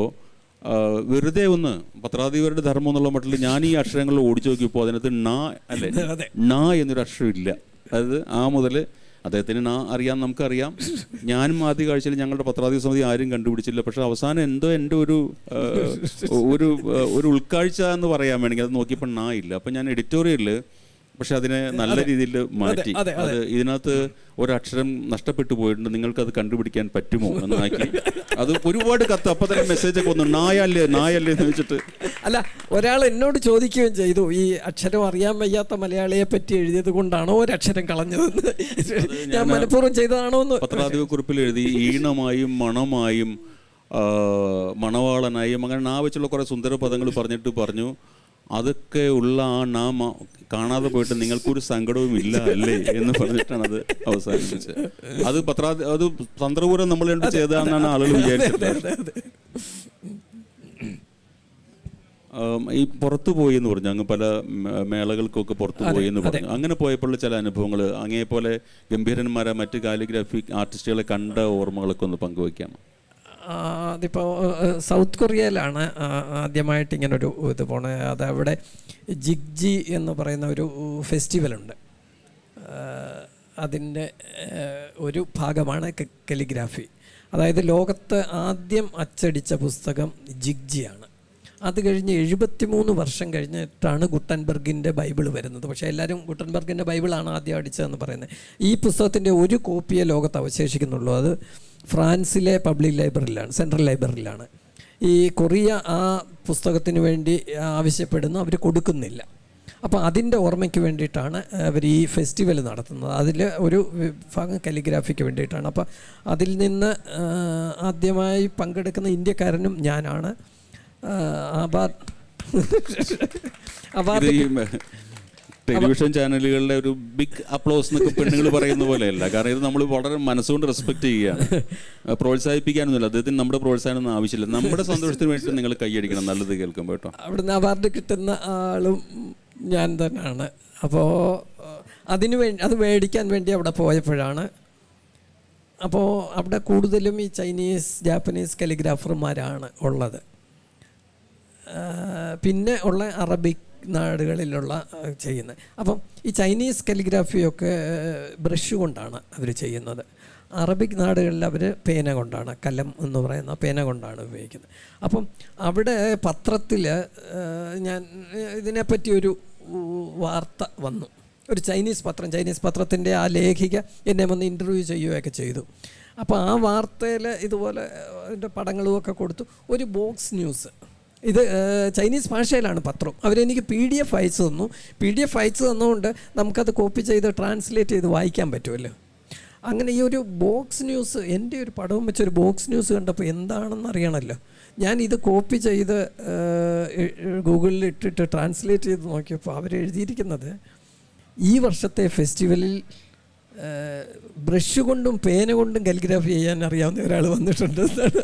വെറുതെ ഒന്ന് പത്രാധിപരുടെ ധർമ്മം എന്നുള്ള മട്ടിൽ ഞാൻ ഈ അക്ഷരങ്ങൾ ഓടിച്ചു നോക്കിയപ്പോൾ അതിനകത്ത് ണ അല്ലേ ണ എന്നൊരു അക്ഷരം ഇല്ല അതായത് ആ മുതൽ അദ്ദേഹത്തിന് ണ അറിയാം നമുക്കറിയാം ഞാനും ആദ്യ കാഴ്ചയിൽ ഞങ്ങളുടെ പത്രാധിപ സമിതി ആരും കണ്ടുപിടിച്ചില്ല പക്ഷെ അവസാനം എന്തോ എൻ്റെ ഒരു ഏഹ്, ഒരു ഏഹ്, ഒരു ഉൾക്കാഴ്ച എന്ന് പറയാൻ വേണമെങ്കിൽ അത് നോക്കിയപ്പോൾ ണ ഇല്ല അപ്പം ഞാൻ എഡിറ്റോറിയലിൽ പക്ഷെ അതിനെ നല്ല രീതിയിൽ മാറ്റി അതെ, അത് ഇതിനകത്ത് ഒരക്ഷരം നഷ്ടപ്പെട്ടു പോയിട്ടുണ്ട് നിങ്ങൾക്ക് അത് കണ്ടുപിടിക്കാൻ പറ്റുമോ എന്നാക്കി അത് ഒരുപാട് കത്ത് അപ്പൊ തന്നെ മെസ്സേജ് ഒക്കെ വന്നു നായല്ലേ നായല്ലേ എന്ന് വെച്ചിട്ട് അല്ല ഒരാൾ എന്നോട് ചോദിക്കുകയും ചെയ്തു ഈ അക്ഷരം അറിയാൻ വയ്യാത്ത മലയാളിയെ പറ്റി എഴുതിയത് കൊണ്ടാണോ ഒരക്ഷരം കളഞ്ഞതെന്ന് ഞാൻ മനഃപൂർവ്വം ചെയ്തതാണോ എന്ന് പത്രാധിപക്കുറിപ്പിൽ എഴുതി ഈണമായും മണമായും ആ, മണവാളനായും അങ്ങനെ നാ വെച്ചുള്ള കുറെ സുന്ദര പദങ്ങൾ പറഞ്ഞിട്ട് പറഞ്ഞു അതൊക്കെ ഉള്ള ആ നാ മ- കാണാതെ പോയിട്ട് നിങ്ങൾക്കൊരു സങ്കടവും ഇല്ല അല്ലേ എന്ന് പറഞ്ഞിട്ടാണ് അത് അവസാനിപ്പിച്ചത് അത് പത്രാധി അത് തന്ത്രപൂരം നമ്മൾ രണ്ട് ചെയ്തതാണെന്നാണ് ആളുകൾ വിചാരിച്ചിട്ടുള്ളത് ആം, ഈ പുറത്തു പോയി എന്ന് പറഞ്ഞു അങ്ങ് പല മേ- മേളകൾക്കൊക്കെ പുറത്തു പോയി എന്ന് പറഞ്ഞു അങ്ങനെ പോയപ്പോൾ ചില അനുഭവങ്ങൾ അങ്ങേപോലെ ഗംഭീരന്മാരെ മറ്റ് കാലിഗ്രാഫിക് ആർട്ടിസ്റ്റുകളെ കണ്ട ഓർമ്മകളൊക്കെ ഒന്ന് പങ്കുവയ്ക്കാമോ ആ, അതിപ്പോൾ ഏഹ്, സൗത്ത് കൊറിയയിലാണ് ആ, ആദ്യമായിട്ട് ഇങ്ങനൊരു ഇത് പോണത് അത് അവിടെ ജിഗ്ജി എന്ന് പറയുന്ന ഒരു ഫെസ്റ്റിവലുണ്ട് അതിൻ്റെ ഏഹ്, ഒരു ഭാഗമാണ് ക- കലിഗ്രാഫി അതായത് ലോകത്ത് ആദ്യം അച്ചടിച്ച പുസ്തകം ജിഗ്ജിയാണ് അത് കഴിഞ്ഞ് എഴുപത്തിമൂന്ന് വർഷം കഴിഞ്ഞിട്ടാണ് ഗുട്ടൻബർഗിൻ്റെ ബൈബിൾ വരുന്നത് പക്ഷേ എല്ലാവരും ഗുട്ടൻബർഗിൻ്റെ ബൈബിളാണ് ആദ്യം അടിച്ചതെന്ന് പറയുന്നത് ഈ പുസ്തകത്തിൻ്റെ ഒരു കോപ്പിയെ ലോകത്ത് അവശേഷിക്കുന്നുള്ളൂ അത് ഫ്രാൻസിലെ പബ്ലിക് ലൈബ്രറിയിലാണ് സെൻട്രൽ ലൈബ്രറിയിലാണ് ഈ കൊറിയ ആ പുസ്തകത്തിന് വേണ്ടി ആവശ്യപ്പെടുന്നു അവർ കൊടുക്കുന്നില്ല അപ്പോൾ അതിൻ്റെ ഓർമ്മയ്ക്ക് വേണ്ടിയിട്ടാണ് അവർ ഈ ഫെസ്റ്റിവൽ നടത്തുന്നത് അതിൽ ഒരു വിഭാഗം കലിഗ്രാഫിക്ക് വേണ്ടിയിട്ടാണ് അപ്പോൾ അതിൽ നിന്ന് ആ, ആദ്യമായി പങ്കെടുക്കുന്ന ഇന്ത്യക്കാരനും ഞാനാണ് ആ, അവാർഡ് ഇത് അവാർഡ് ഈ ടെലിവിഷൻ ചാനലുകളിലെ ഒരു ബിഗ് അപ്ലോസ് എന്നൊക്കെ പെണ്ണുങ്ങൾ പറയുന്ന പോലെയല്ല കാരണം ഇത് നമ്മൾ വളരെ മനസ്സുകൊണ്ട് റെസ്പെക്ട് ചെയ്യുകയാണ് അഹ് പ്രോത്സാഹിപ്പിക്കാനൊന്നുമില്ല അദ്ദേഹത്തിന് നമ്മുടെ പ്രോത്സാഹനമൊന്നും ആവശ്യമില്ല നമ്മുടെ സന്തോഷത്തിന് വേണ്ടി നിങ്ങൾ കൈയടിക്കണം നല്ലത് കേൾക്കുമ്പോൾ കേട്ടോ അവിടുന്ന് അവാർഡ് കിട്ടുന്ന ആളും ഞാൻ തന്നെയാണ് അപ്പോൾ അതിന് വേണ്ടി അത് മേടിക്കാൻ വേണ്ടി അവിടെ പോയപ്പോഴാണ് അപ്പോൾ അവിടെ കൂടുതലും ഈ ചൈനീസ് ജാപ്പനീസ് കലിഗ്രാഫർമാരാണ് ഉള്ളത് ആ, പിന്നെ ഉള്ള അറബിക് നാടുകളിലുള്ള ചെയ്യുന്നത് അപ്പം ഈ ചൈനീസ് കലിഗ്രാഫിയൊക്കെ ബ്രഷ് കൊണ്ടാണ് അവർ ചെയ്യുന്നത് അറബിക് നാടുകളിൽ അവർ പേന കൊണ്ടാണ് കലം എന്ന് പറയുന്ന പേന കൊണ്ടാണ് ഉപയോഗിക്കുന്നത് അപ്പം അവിടെ പത്രത്തിൽ ഞാൻ ഇതിനെപ്പറ്റി ഒരു വാർത്ത വന്നു ഒരു ചൈനീസ് പത്രം ചൈനീസ് പത്രത്തിൻ്റെ ആ ലേഖിക എന്നെ വന്ന് ഇൻ്റർവ്യൂ ചെയ്യുകയൊക്കെ ചെയ്തു അപ്പോൾ ആ വാർത്തയിൽ ഇതുപോലെ അതിൻ്റെ പടങ്ങളും ഒക്കെ കൊടുത്തു ഒരു ബോക്സ് ന്യൂസ് ഇത് ഏഹ്, ചൈനീസ് ഭാഷയിലാണ് പത്രം അവരെനിക്ക് പി ഡി എഫ് അയച്ചു തന്നു പി ഡി എഫ് അയച്ചു തന്നുകൊണ്ട് നമുക്കത് കോപ്പി ചെയ്ത് ട്രാൻസ്ലേറ്റ് ചെയ്ത് വായിക്കാൻ പറ്റുമല്ലോ അങ്ങനെ ഈ ഒരു ബോക്സ് ന്യൂസ് എൻ്റെ ഒരു പടവും വെച്ചൊരു ബോക്സ് ന്യൂസ് കണ്ടപ്പോൾ എന്താണെന്ന് അറിയണമല്ലോ ഞാൻ ഇത് കോപ്പി ചെയ്ത് ഏഹ്, എ- ഗൂഗിളിൽ ഇട്ടിട്ട് ട്രാൻസ്ലേറ്റ് ചെയ്ത് നോക്കിയപ്പോൾ അവരെഴുതിയിരിക്കുന്നത് ഈ വർഷത്തെ ഫെസ്റ്റിവലിൽ ഏഹ്, ബ്രഷ് കൊണ്ടും പേന കൊണ്ടും കലിഗ്രാഫി ചെയ്യാൻ അറിയാവുന്ന ഒരാൾ വന്നിട്ടുണ്ട് എന്നാണ്.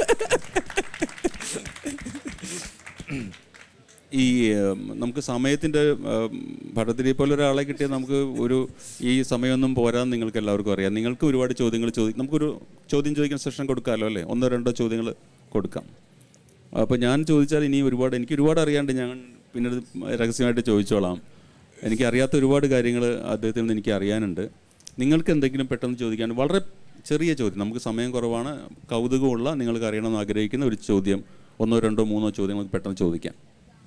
ഈ ഉം, നമുക്ക് സമയത്തിൻ്റെ ഭട്ടത്തിരി പോലെ ഒരാളെ കിട്ടിയാൽ നമുക്ക് ഒരു ഈ സമയമൊന്നും പോരാന്ന് നിങ്ങൾക്ക് എല്ലാവർക്കും അറിയാം നിങ്ങൾക്ക് ഒരുപാട് ചോദ്യങ്ങൾ ചോദിക്കും നമുക്കൊരു ചോദ്യം ചോദിക്കാൻ സെഷൻ കൊടുക്കാമല്ലോ അല്ലേ ഒന്നോ രണ്ടോ ചോദ്യങ്ങൾ കൊടുക്കാം അപ്പോൾ ഞാൻ ചോദിച്ചാൽ ഇനി ഒരുപാട് എനിക്ക് ഒരുപാട് അറിയാണ്ട് ഞാൻ പിന്നീട് രഹസ്യമായിട്ട് ചോദിച്ചോളാം എനിക്ക് അറിയാത്ത ഒരുപാട് കാര്യങ്ങൾ അദ്ദേഹത്തിൽ നിന്ന് എനിക്ക് അറിയാനുണ്ട് നിങ്ങൾക്ക് എന്തെങ്കിലും പെട്ടെന്ന് ചോദിക്കാൻ വളരെ ചെറിയ ചോദ്യം നമുക്ക് സമയം കുറവാണ് കൗതുകമുള്ള നിങ്ങൾക്ക് അറിയണമെന്ന് ആഗ്രഹിക്കുന്ന ഒരു ചോദ്യം ഒന്നോ രണ്ടോ മൂന്നോ ചോദ്യങ്ങൾ പെട്ടെന്ന് ചോദിക്കാം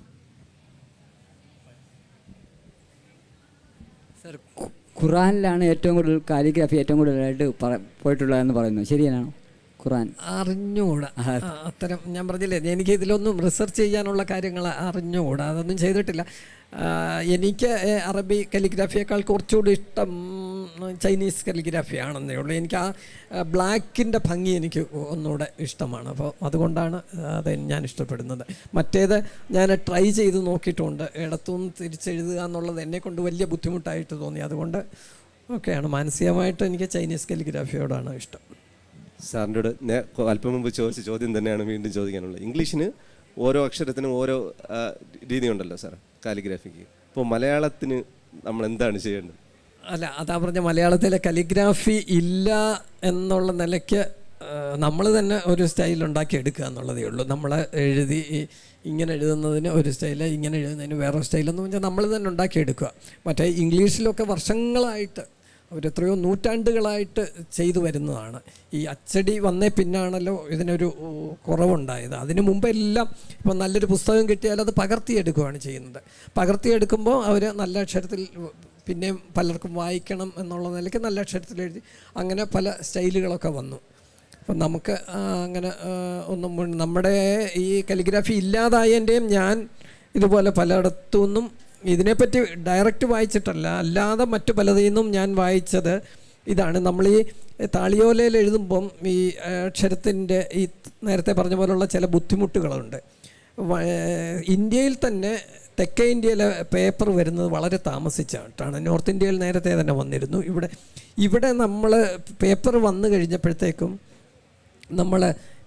സർ ഖു- ഖുറാനിലാണ് ഏറ്റവും കൂടുതൽ കാലിഗ്രാഫി ഏറ്റവും കൂടുതലായിട്ട് പറ പോയിട്ടുള്ളതെന്ന് പറയുന്നു ശരിയാണോ ഖുറാൻ അറിഞ്ഞുകൂടാ ആ, അത്തരം ഞാൻ പറഞ്ഞില്ലേ എനിക്ക് ഇതിലൊന്നും റിസർച്ച് ചെയ്യാനുള്ള കാര്യങ്ങൾ അറിഞ്ഞുകൂടാ അതൊന്നും ചെയ്തിട്ടില്ല ആ, എനിക്ക് ഏ, അറബി കലിഗ്രാഫിയേക്കാൾ കുറച്ചുകൂടി ഇഷ്ടം ചൈനീസ് കലിഗ്രാഫി ആണെന്നേ ഉള്ളൂ എനിക്ക് ആ ബ്ലാക്കിൻ്റെ ഭംഗി എനിക്ക് ഒന്നുകൂടെ ഇഷ്ടമാണ് അപ്പോൾ അതുകൊണ്ടാണ് അത് ഞാൻ ഇഷ്ടപ്പെടുന്നത് മറ്റേത് ഞാൻ ട്രൈ ചെയ്ത് നോക്കിയിട്ടുണ്ട് ഇടത്തുനിന്ന് തിരിച്ചെഴുതുക എന്നുള്ളത് എന്നെ കൊണ്ട് വലിയ ബുദ്ധിമുട്ടായിട്ട് തോന്നി അതുകൊണ്ട് ഒക്കെയാണ് മാനസികമായിട്ട് എനിക്ക് ചൈനീസ് കലിഗ്രാഫിയോടാണ് ഇഷ്ടം സാറിൻ്റെ നേ- അല്പം മുമ്പ് ചോദിച്ച ചോദ്യം തന്നെയാണ് വീണ്ടും ചോദിക്കാനുള്ളത് ഇംഗ്ലീഷിന് ഓരോ അക്ഷരത്തിനും ഓരോ ആ, രീതിയുണ്ടല്ലോ സാർ കാലിഗ്രാഫിക്ക് അപ്പോൾ മലയാളത്തിന് നമ്മൾ എന്താണ് ചെയ്യേണ്ടത് അല്ല അതാ പറഞ്ഞ മലയാളത്തിലെ കലിഗ്രാഫി ഇല്ല എന്നുള്ള നിലയ്ക്ക് നമ്മൾ തന്നെ ഒരു സ്റ്റൈൽ ഉണ്ടാക്കി എടുക്കുക എന്നുള്ളതേ ഉള്ളൂ നമ്മൾ എഴുതി ഈ ഇങ്ങനെ എഴുതുന്നതിന് ഒരു സ്റ്റൈല് ഇങ്ങനെ എഴുതുന്നതിന് വേറെ സ്റ്റൈലെന്ന് പറഞ്ഞാൽ നമ്മൾ തന്നെ ഉണ്ടാക്കിയെടുക്കുക മറ്റേ ഇംഗ്ലീഷിലൊക്കെ വർഷങ്ങളായിട്ട് അവരെത്രയോ നൂറ്റാണ്ടുകളായിട്ട് ചെയ്തു വരുന്നതാണ് ഈ അച്ചടി വന്നേ പിന്നാണല്ലോ ഇതിനൊരു ഊ, കുറവുണ്ടായത് അതിനു മുമ്പെല്ലാം ഇപ്പം നല്ലൊരു പുസ്തകം കിട്ടിയാൽ അത് പകർത്തിയെടുക്കുകയാണ് ചെയ്യുന്നത് പകർത്തിയെടുക്കുമ്പോൾ അവർ നല്ല അക്ഷരത്തിൽ പിന്നെയും പലർക്കും വായിക്കണം എന്നുള്ള നിലയ്ക്ക് നല്ല അക്ഷരത്തിൽ എഴുതി അങ്ങനെ പല സ്റ്റൈലുകളൊക്കെ വന്നു അപ്പം നമുക്ക് ആ, അങ്ങനെ ആ, ഒന്നും മുൻ- നമ്മുടെ ഈ കലിഗ്രാഫി ഇല്ലാതായതിൻ്റെയും ഞാൻ ഇതുപോലെ പലയിടത്തു നിന്നും ഇതിനെപ്പറ്റി ഡയറക്റ്റ് വായിച്ചിട്ടല്ല അല്ലാതെ മറ്റു പലതിൽ നിന്നും ഞാൻ വായിച്ചത് ഇതാണ് നമ്മൾ ഈ താളിയോലയിൽ എഴുതുമ്പം ഈ അക്ഷരത്തിൻ്റെ ഈ നേരത്തെ പറഞ്ഞ പോലുള്ള ചില ബുദ്ധിമുട്ടുകളുണ്ട് വ- ഇന്ത്യയിൽ തന്നെ തെക്കേ ഇന്ത്യയിലെ പേപ്പർ വരുന്നത് വളരെ താമസിച്ചായിട്ടാണ് നോർത്ത് ഇന്ത്യയിൽ നേരത്തെ തന്നെ വന്നിരുന്നു ഇവിടെ ഇവിടെ നമ്മൾ പേപ്പർ വന്നു കഴിഞ്ഞപ്പോഴത്തേക്കും നമ്മൾ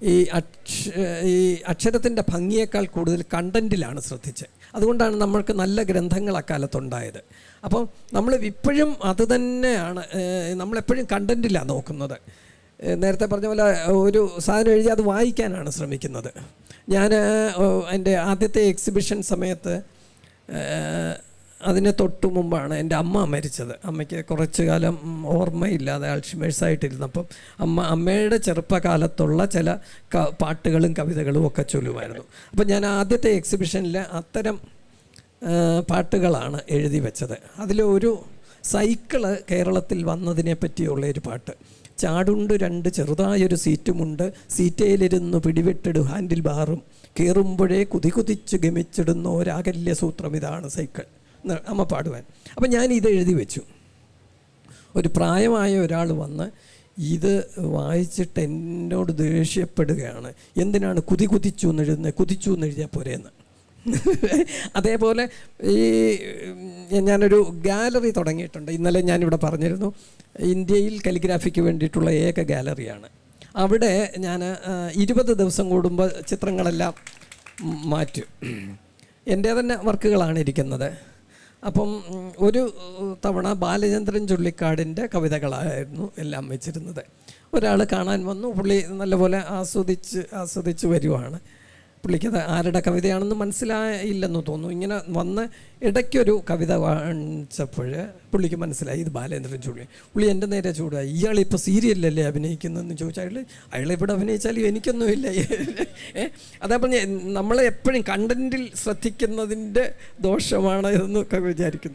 ഈ അക്ഷ ഈ അക്ഷരത്തിൻ്റെ ഭംഗിയേക്കാൾ കൂടുതൽ കണ്ടൻറ്റിലാണ് ശ്രദ്ധിച്ചത് അതുകൊണ്ടാണ് നമ്മൾക്ക് നല്ല ഗ്രന്ഥങ്ങൾ അക്കാലത്തുണ്ടായത് അപ്പം നമ്മൾ ഇപ്പോഴും അത് തന്നെയാണ് ഏഹ്, നമ്മളെപ്പോഴും കണ്ടൻറ്റിലാണ് നോക്കുന്നത് ഏഹ്, നേരത്തെ പറഞ്ഞ പോലെ ഒരു സാധനം എഴുതി അത് വായിക്കാനാണ് ശ്രമിക്കുന്നത് ഞാൻ എൻ്റെ ആദ്യത്തെ എക്സിബിഷൻ സമയത്ത് ഏഹ്, അതിന് തൊട്ടു മുമ്പാണ് എൻ്റെ അമ്മ മരിച്ചത് അമ്മയ്ക്ക് കുറച്ചു കാലം ഉം, ഓർമ്മയില്ലാതെ ആൾഷിമേഴ്സ് ആയിട്ടിരുന്നപ്പം അമ്മ അമ്മയുടെ ചെറുപ്പകാലത്തുള്ള ചില ക പാട്ടുകളും കവിതകളും ഒക്കെ ചൊല്ലുമായിരുന്നു അപ്പം ഞാൻ ആദ്യത്തെ എക്സിബിഷനിൽ അത്തരം ആ, പാട്ടുകളാണ് എഴുതി വെച്ചത് അതിൽ ഒരു സൈക്കിള് കേരളത്തിൽ വന്നതിനെ പറ്റിയുള്ള ഒരു പാട്ട് ചാടുണ്ട് രണ്ട് ചെറുതായൊരു സീറ്റുമുണ്ട് സീറ്റയിലിരുന്നു പിടിവിട്ടിടു ഹാൻഡിൽ ബാറും കയറുമ്പോഴേ കുതി കുതിച്ചു ഗമിച്ചിടുന്ന ഒരാകല്യ സൂത്രം ഇതാണ് സൈക്കിൾ എന്ന് അമ്മ പാടുവാൻ അപ്പം ഞാൻ ഇത് എഴുതി വെച്ചു ഒരു പ്രായമായ ഒരാൾ വന്ന് ഇത് വായിച്ചിട്ട് എന്നോട് ദേഷ്യപ്പെടുകയാണ് എന്തിനാണ് കുതി കുതിച്ചു എന്ന് എഴുതുന്നത് കുതിച്ചു എന്ന് എഴുതിയാൽ പോരെയെന്ന് അതേപോലെ ഈ ഉം, ഞാനൊരു ഗാലറി തുടങ്ങിയിട്ടുണ്ട് ഇന്നലെ ഞാനിവിടെ പറഞ്ഞിരുന്നു ഇന്ത്യയിൽ കലിഗ്രാഫിക്ക് വേണ്ടിയിട്ടുള്ള ഏക ഗാലറിയാണ് അവിടെ ഞാൻ ഇരുപത് ദിവസം കൂടുമ്പോൾ ചിത്രങ്ങളെല്ലാം ഉം, മാറ്റും എൻ്റെ തന്നെ വർക്കുകളാണ് ഇരിക്കുന്നത് അപ്പം ഉം, ഒരു തവണ ബാലചന്ദ്രൻ ചുള്ളിക്കാടിൻ്റെ കവിതകളായിരുന്നു എല്ലാം വെച്ചിരുന്നത് ഒരാൾ കാണാൻ വന്നു പുള്ളി നല്ലപോലെ ആസ്വദിച്ച് ആസ്വദിച്ച് വരുവാണ് പുള്ളിക്കത് ആരുടെ കവിതയാണെന്ന് മനസ്സിലായില്ലെന്ന് തോന്നുന്നു ഇങ്ങനെ വന്ന് ഇടയ്ക്കൊരു കവിത വാങ്ങിച്ചപ്പോൾ പുള്ളിക്ക് മനസ്സിലായി ഇത് ബാലേന്ദ്രൻ ചുള്ളി പുള്ളി എൻ്റെ നേരെ ചൂടായി ഇയാളിപ്പോൾ സീരിയലല്ലേ അഭിനയിക്കുന്നതെന്ന് ചോദിച്ചാൽ അയാൾ അയാൾ ഇവിടെ അഭിനയിച്ചാലും എനിക്കൊന്നുമില്ല ഏ അതാ പറഞ്ഞ നമ്മളെ എപ്പോഴും കണ്ടൻറ്റിൽ ശ്രദ്ധിക്കുന്നതിൻ്റെ ദോഷമാണ് എന്നൊക്കെ വിചാരിക്കുന്നു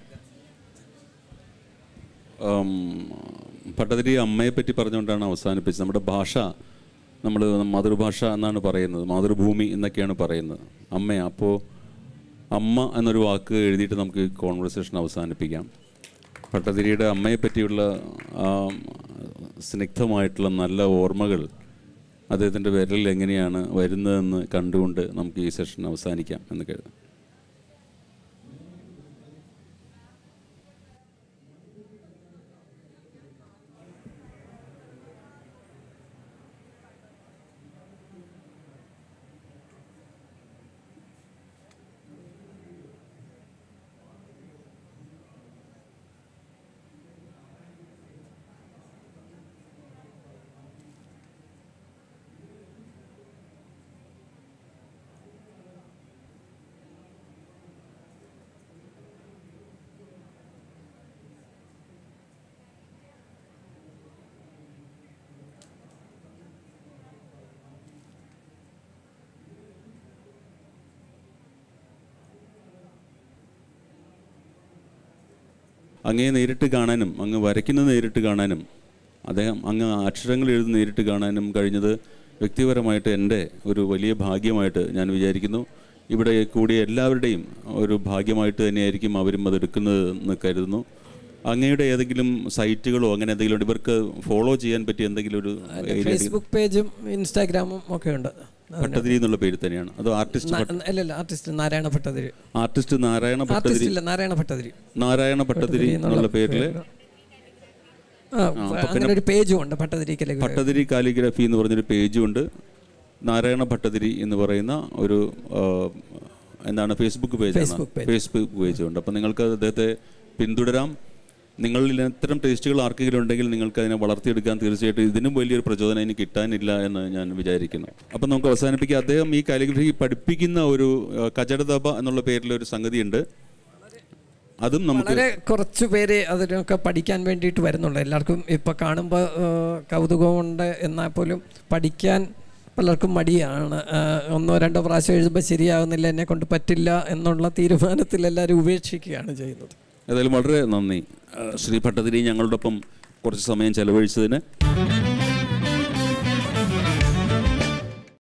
ആം, ഭട്ടതിരി അമ്മയെ പറ്റി പറഞ്ഞുകൊണ്ടാണ് അവസാനിപ്പിച്ചത് നമ്മുടെ ഭാഷ നമ്മൾ മാതൃഭാഷ എന്നാണ് പറയുന്നത് മാതൃഭൂമി എന്നൊക്കെയാണ് പറയുന്നത് അമ്മ അപ്പോൾ അമ്മ എന്നൊരു വാക്ക് എഴുതിയിട്ട് നമുക്ക് കോൺവെർസേഷൻ അവസാനിപ്പിക്കാം ഭട്ടതിരിയുടെ അമ്മയെ പറ്റിയുള്ള ആ സ്നിഗ്ധമായിട്ടുള്ള നല്ല ഓർമ്മകൾ അദ്ദേഹത്തിൻ്റെ വിരലിൽ എങ്ങനെയാണ് വരുന്നതെന്ന് കണ്ടുകൊണ്ട് നമുക്ക് ഈ സെഷൻ അവസാനിക്കാം എന്ന് കരുതാം അങ്ങയെ നേരിട്ട് കാണാനും അങ്ങ് വരയ്ക്കുന്നത് നേരിട്ട് കാണാനും അദ്ദേഹം അങ്ങ് അക്ഷരങ്ങൾ എഴുതുന്ന നേരിട്ട് കാണാനും കഴിഞ്ഞത് വ്യക്തിപരമായിട്ട് എൻ്റെ ഒരു വലിയ ഭാഗ്യമായിട്ട് ഞാൻ വിചാരിക്കുന്നു ഇവിടെ കൂടിയ എല്ലാവരുടെയും ഒരു ഭാഗ്യമായിട്ട് തന്നെയായിരിക്കും അവരും അത് എടുക്കുന്നത് എന്ന് കരുതുന്നു അങ്ങയുടെ ഏതെങ്കിലും സൈറ്റുകളോ അങ്ങനെ എന്തെങ്കിലും ഉണ്ട്? ഇവർക്ക് ഫോളോ ചെയ്യാൻ പറ്റിയ എന്തെങ്കിലും ഒരു ഏരിയ ഫേസ്ബുക്ക് പേജും ഇൻസ്റ്റാഗ്രാമും ഒക്കെ ഉണ്ട് ഭട്ടതിരി എന്നുള്ള പേര് തന്നെയാണ് അത് ആർട്ടിസ്റ്റ് ഭട്ട- അല്ലല്ല artist Narayana Bhattathiri artist Narayana Bhattathiri artist ഇല്ല നാരായണ ഭട്ടതിരി നാരായണ ഭട്ടതിരി എന്നുള്ള പേരിൽ ആ അങ്ങനെ ഒരു പേജും ഉണ്ട് ഭട്ടതിരി കലകൾ ഭട്ടതിരി കാലിഗ്രഫി എന്ന് പറഞ്ഞൊരു പേജും ഉണ്ട് നാരായണ ഭട്ടതിരി എന്ന് പറയുന്ന ഒരു ആ, എന്താണ് Facebook page Facebook page. Facebook പേജും ഉണ്ട് അപ്പം നിങ്ങൾക്ക് അദ്ദേഹത്തെ പിന്തുടരാം നിങ്ങളിൽ ഇത്തരം ടേസ്റ്റുകൾ ആർക്കെങ്കിലും ഉണ്ടെങ്കിൽ നിങ്ങൾക്ക് അതിനെ വളർത്തിയെടുക്കാൻ തീർച്ചയായിട്ടും ഇതിനും വലിയൊരു പ്രചോദനം ഇനി കിട്ടാനില്ല എന്ന് ഞാൻ വിചാരിക്കുന്നു അപ്പം നമുക്ക് അവസാനിപ്പിക്കാം അദ്ദേഹം ഈ കാലിഗ്രഫി പഠിപ്പിക്കുന്ന ഒരു ആ, കജടതപ എന്നുള്ള പേരിൽ ഒരു സംഗതിയുണ്ട് അതും നമുക്ക് വളരെ കുറച്ച് പേര് അതിനൊക്കെ പഠിക്കാൻ വേണ്ടിയിട്ട് വരുന്നുള്ളൂ എല്ലാവർക്കും ഇപ്പം കാണുമ്പോൾ കൗതുകമുണ്ട് എന്നാൽ പോലും പഠിക്കാൻ പലർക്കും മടിയാണ് ആ, ഒന്നോ രണ്ടോ പ്രാവശ്യം എഴുതുമ്പോൾ ശരിയാകുന്നില്ല എന്നെ കൊണ്ട് പറ്റില്ല എന്നുള്ള തീരുമാനത്തിൽ എല്ലാവരും ഉപേക്ഷിക്കുകയാണ് ചെയ്യുന്നത് ഏതായാലും വളരെ നന്ദി ആ, ശ്രീ ഭട്ടതിരി ഞങ്ങളോടൊപ്പം കുറച്ച് സമയം ചെലവഴിച്ചതിന്